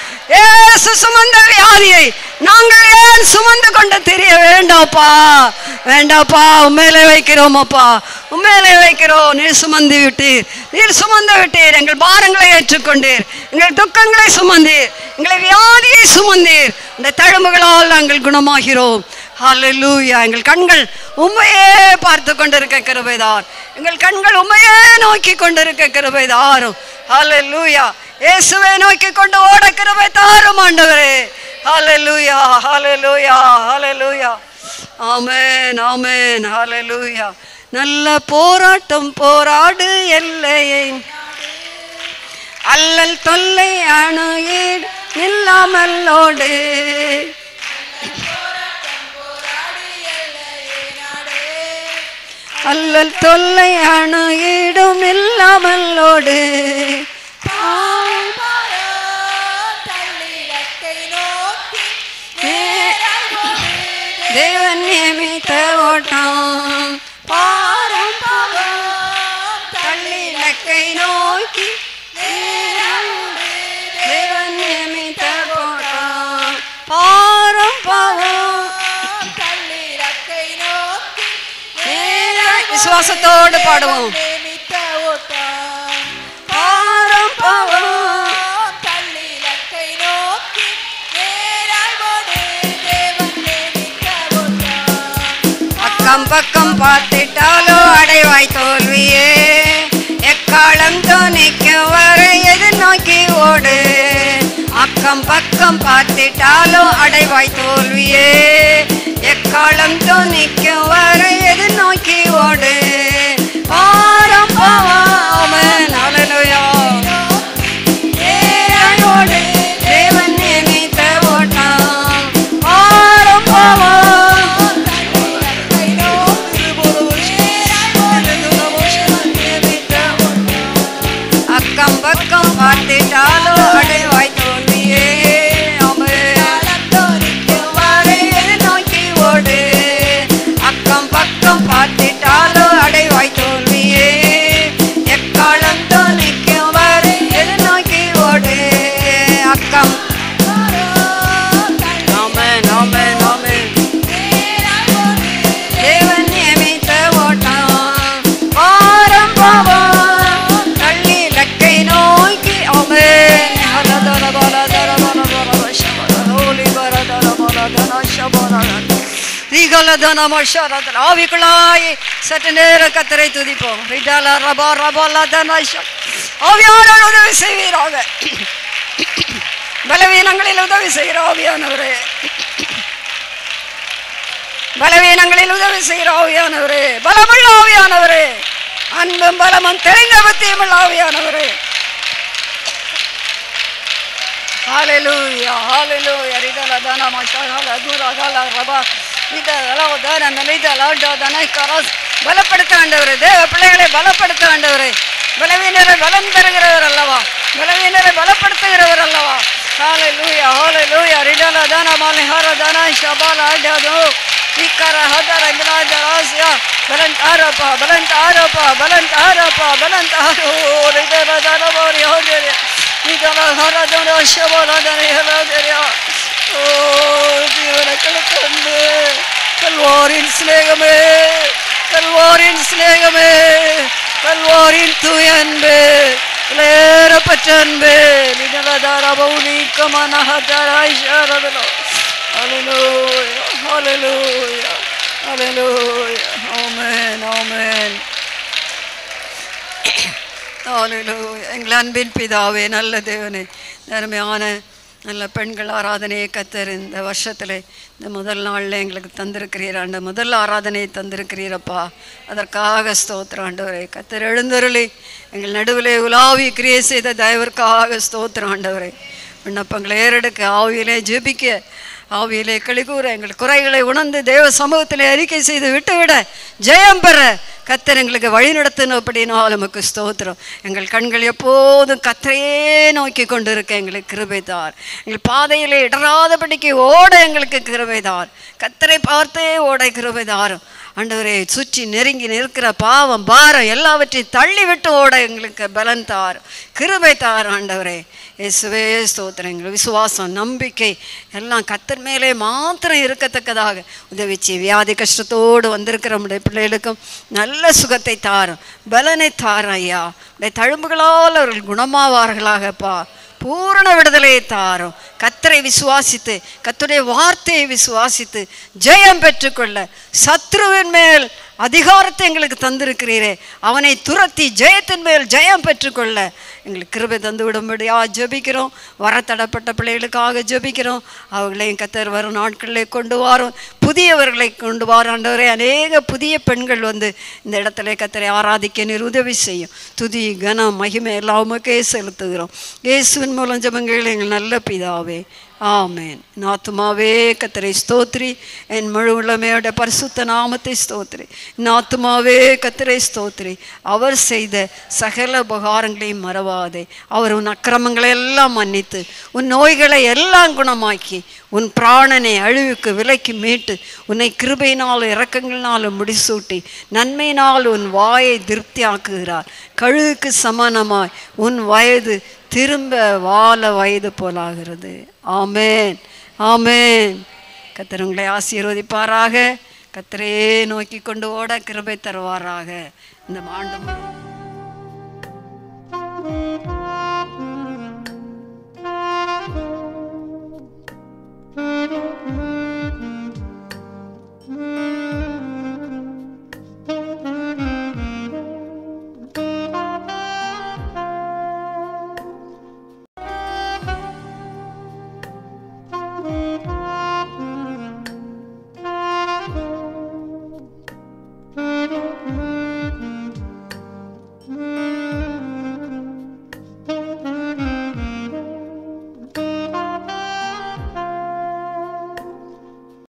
ஏசு சுமந்த வியாதியை நாங்கள் ஏன் சுமந்து கொண்டு தெரிய வேண்டாப்பா வேண்டாப்பா உண்மையிலே வைக்கிறோம் அப்பா உண்மையிலே வைக்கிறோம் நீர் சுமந்து விட்டீர் நீர் சுமந்து விட்டீர் எங்கள் பாரங்களை ஏற்றுக்கொண்டீர் எங்கள் துக்கங்களை சுமந்தீர் எங்களை வியாதியை சுமந்தீர் இந்த தழும்புகளால் நாங்கள் குணமாகிறோம் ஹalleluya எங்கள் கண்கள் உண்மையே பார்த்து கொண்டிருக்க கிருபைதான் எங்கள் கண்கள் உண்மையே நோக்கி கொண்டிருக்க கிருபைதாரும் ஹalleluya இயேசுவை நோக்கி கொண்டு ஓட கிருபை தாரும் ஆண்டவரே ஹalleluya ஹalleluya ஹalleluya ஆமென் ஆமென் ஹalleluya நல்ல போராட்டம் போராடு எல்லையை அல்லல் தொல்லை அணுகீடு நில்லாமல்லோடு அல்லல் தொல்லை அணுகீடும் இல்லாமல்லோடு தேவன் நியமித்த ஓட்டம் பாரம் தள்ளி இலக்கை நோக்கி தேவன் நியமித்த ஓட்டம் பாரம் பாவம் விசுவாசத்தோடு பாடுவோம் பாரம் பாவம் அக்கம் பக்கம் பார்த்துட்டாலோ அடைவாய் தோல்வியே எக்காலம் தோணிக்க வர எதிர்நோக்கி ஓடு அக்கம் பக்கம் பார்த்துட்டாலோ அடைவாய் தோல்வியே எக்காலம் தோணிக்க வர எதிர்நோக்கி ஓடு பாரம் பாவாமன் அலலுயா ஏழோடு தேவன் நியமித்த ஓட்டம் பாரம் பாவம் அக்கம் பக்கம் பார்த்துட்டாலோ அடைவாய் தோல்வியே ஆமென். ரிகலதனமஷரதன ஆவிக்குள்ளாய் சற்று நேரம் கத்தரை துதிப்போம் ரிடல ரபா ரபலதனஷ ஆவியானவர் உதவி செய்வீராக பலவீனங்களில் உதவி செய்கிற ஆவியானவரே பலவீனங்களில் உதவி செய்கிற ஆவியானவரே பலமுள்ள ஆவியானவரே அன்பும் பலமும் தெரிந்த புத்தியும் உள்ள ஆவியானவரே Hallelujah, hallelujah. Ridala dana mashala dura gala raba. இதல உதார நிலைதல தனை கரஸ் பலப்படுத்த ஆண்டவரே தேவ பிள்ளைகளை பலப்படுத்த ஆண்டவரே பலவீனரை பலம் தருகிறவர் அல்லவா பலவீனரை பலப்படுத்துகிறவர் அல்லவா ஹalleluya hallelujah ridala dana malhara dana shabala dado ikara hadara minajarasia balantarapa balantarapa balantarapa balantaro ridala dana mori hodere இதல ஹரதன சபலதன ஹரதரியா ஓ ஜீவனக்களுக்கு அன்பு கல்வாரின் சிநேகமே கல்வாரின் சிநேகமே கல்வாரின் தூய அன்பு லேரப்பட்ட அன்பு நினலதார பௌலிக்க மனஹதராய் ஷரதனோ Hallelujah, hallelujah, hallelujah. Amen, amen. ஹalleluya எங்கள் அன்பின் பிதாவே நல்ல தேவனே அருமையான நல்ல பெண்கள் ஆராதனையை கத்தர் இந்த வருஷத்தில் இந்த முதல் நாளில் எங்களுக்கு தந்திருக்கிறீர் ஆண்டு முதல் ஆராதனையை தந்திருக்கிறீரப்பா அதற்காக ஸ்தோத்திரம் ஆண்டவரே கத்தர் எழுந்தருளி எங்கள் நடுவிலே உலாவி கிரியை செய்த தயவிற்காக ஸ்தோத்திரம் ஆண்டவரே விண்ணப்பங்களை ஏறெடுக்க ஆவியிலே ஜெபிக்க ஆவியிலே கழிகூற எங்கள் குறைகளை உணர்ந்து தேவ சமூகத்திலே அறிக்கை செய்து விட்டுவிட ஜெயம் பெற கத்தர் எங்களுக்கு வழி நடத்தினபடினால் நமக்கு ஸ்தோத்திரம் எங்கள் கண்கள் எப்போதும் கத்தரையே நோக்கி கொண்டு இருக்க எங்களுக்கு கிருபைதார் எங்கள் பாதையிலே இடராதபடிக்கு ஓட எங்களுக்கு கிருபைதார் கத்தரை பார்த்தே ஓட கிருபைதாரும் ஆண்டவரே சுற்றி நெருங்கி நிற்கிற பாவம் பாரம் எல்லாவற்றையும் தள்ளி விட்டு ஓட எங்களுக்கு பலன் தார் கிருபை தார் ஆண்டவரே இயேசுவே ஸ்தோத்திரம் எங்கள் விசுவாசம் நம்பிக்கை எல்லாம் கத்தர் மேலே மாத்திரம் இருக்கத்தக்கதாக உதவிச்சு வியாதி கஷ்டத்தோடு வந்திருக்கிற நம்முடைய பிள்ளைகளுக்கும் நல்ல சுகத்தை தாரும் பலனை தாரும் ஐயா உடைய தழும்புகளால் அவர்கள் குணமாவார்களாகப்பா பூரண விடுதலையை தாரும் கத்தரை விசுவாசித்து கத்துடைய வார்த்தையை விசுவாசித்து ஜெயம் பெற்றுக்கொள்ள சத்ருவின் மேல் அதிகாரத்தை எங்களுக்கு தந்திருக்கிறீரே அவனை துரத்தி ஜெயத்தின் மேல் ஜெயம் பெற்றுக்கொள்ள எங்களுக்கு கிருபை தந்து விடும்படியா ஜெபிக்கிறோம் வரத்தடப்பட்ட பிள்ளைகளுக்காக ஜெபிக்கிறோம் அவர்களையும் கத்தர் வரும் நாட்களிலே கொண்டு வாரோம் புதியவர்களை கொண்டு வாராண்டவரே அநேக புதிய பெண்கள் வந்து இந்த இடத்துல கத்தரை ஆராதிக்க நீர் உதவி செய்யும் துதி கனம் மகிமை எல்லாம் உமக்கே செலுத்துகிறோம் இயேசுவின் மூலம் ஜெபங்கள் எங்கள் நல்ல பிதாவே ஆமேன் நாத்துமாவே கத்தரை ஸ்தோத்ரி என் முழு உள்ளமையோட பரிசுத்த நாமத்தை ஸ்தோத்ரி நாத்துமாவே கத்தரை ஸ்தோத்ரி அவர் செய்த சகல உபகாரங்களையும் மறவாதே அவர் உன் அக்கிரமங்களை எல்லாம் மன்னித்து உன் நோய்களை எல்லாம் குணமாக்கி உன் பிராணனை அழிவுக்கு விலைக்கு மீட்டு உன்னை கிருபையினால் இரக்கங்களினால் முடிசூட்டி நன்மையினால் உன் வாயை திருப்தியாக்குகிறார் கழுகுக்கு சமானமாய் உன் வயது திரும்ப வாழ வயது போலாகிறது ஆமேன் ஆமேன் கத்தர் உங்களை ஆசீர்வதிப்பாராக கத்தரே நோக்கி கொண்டு ஓட கிருபை தருவாராக இந்த ஆண்டு முழுவதும்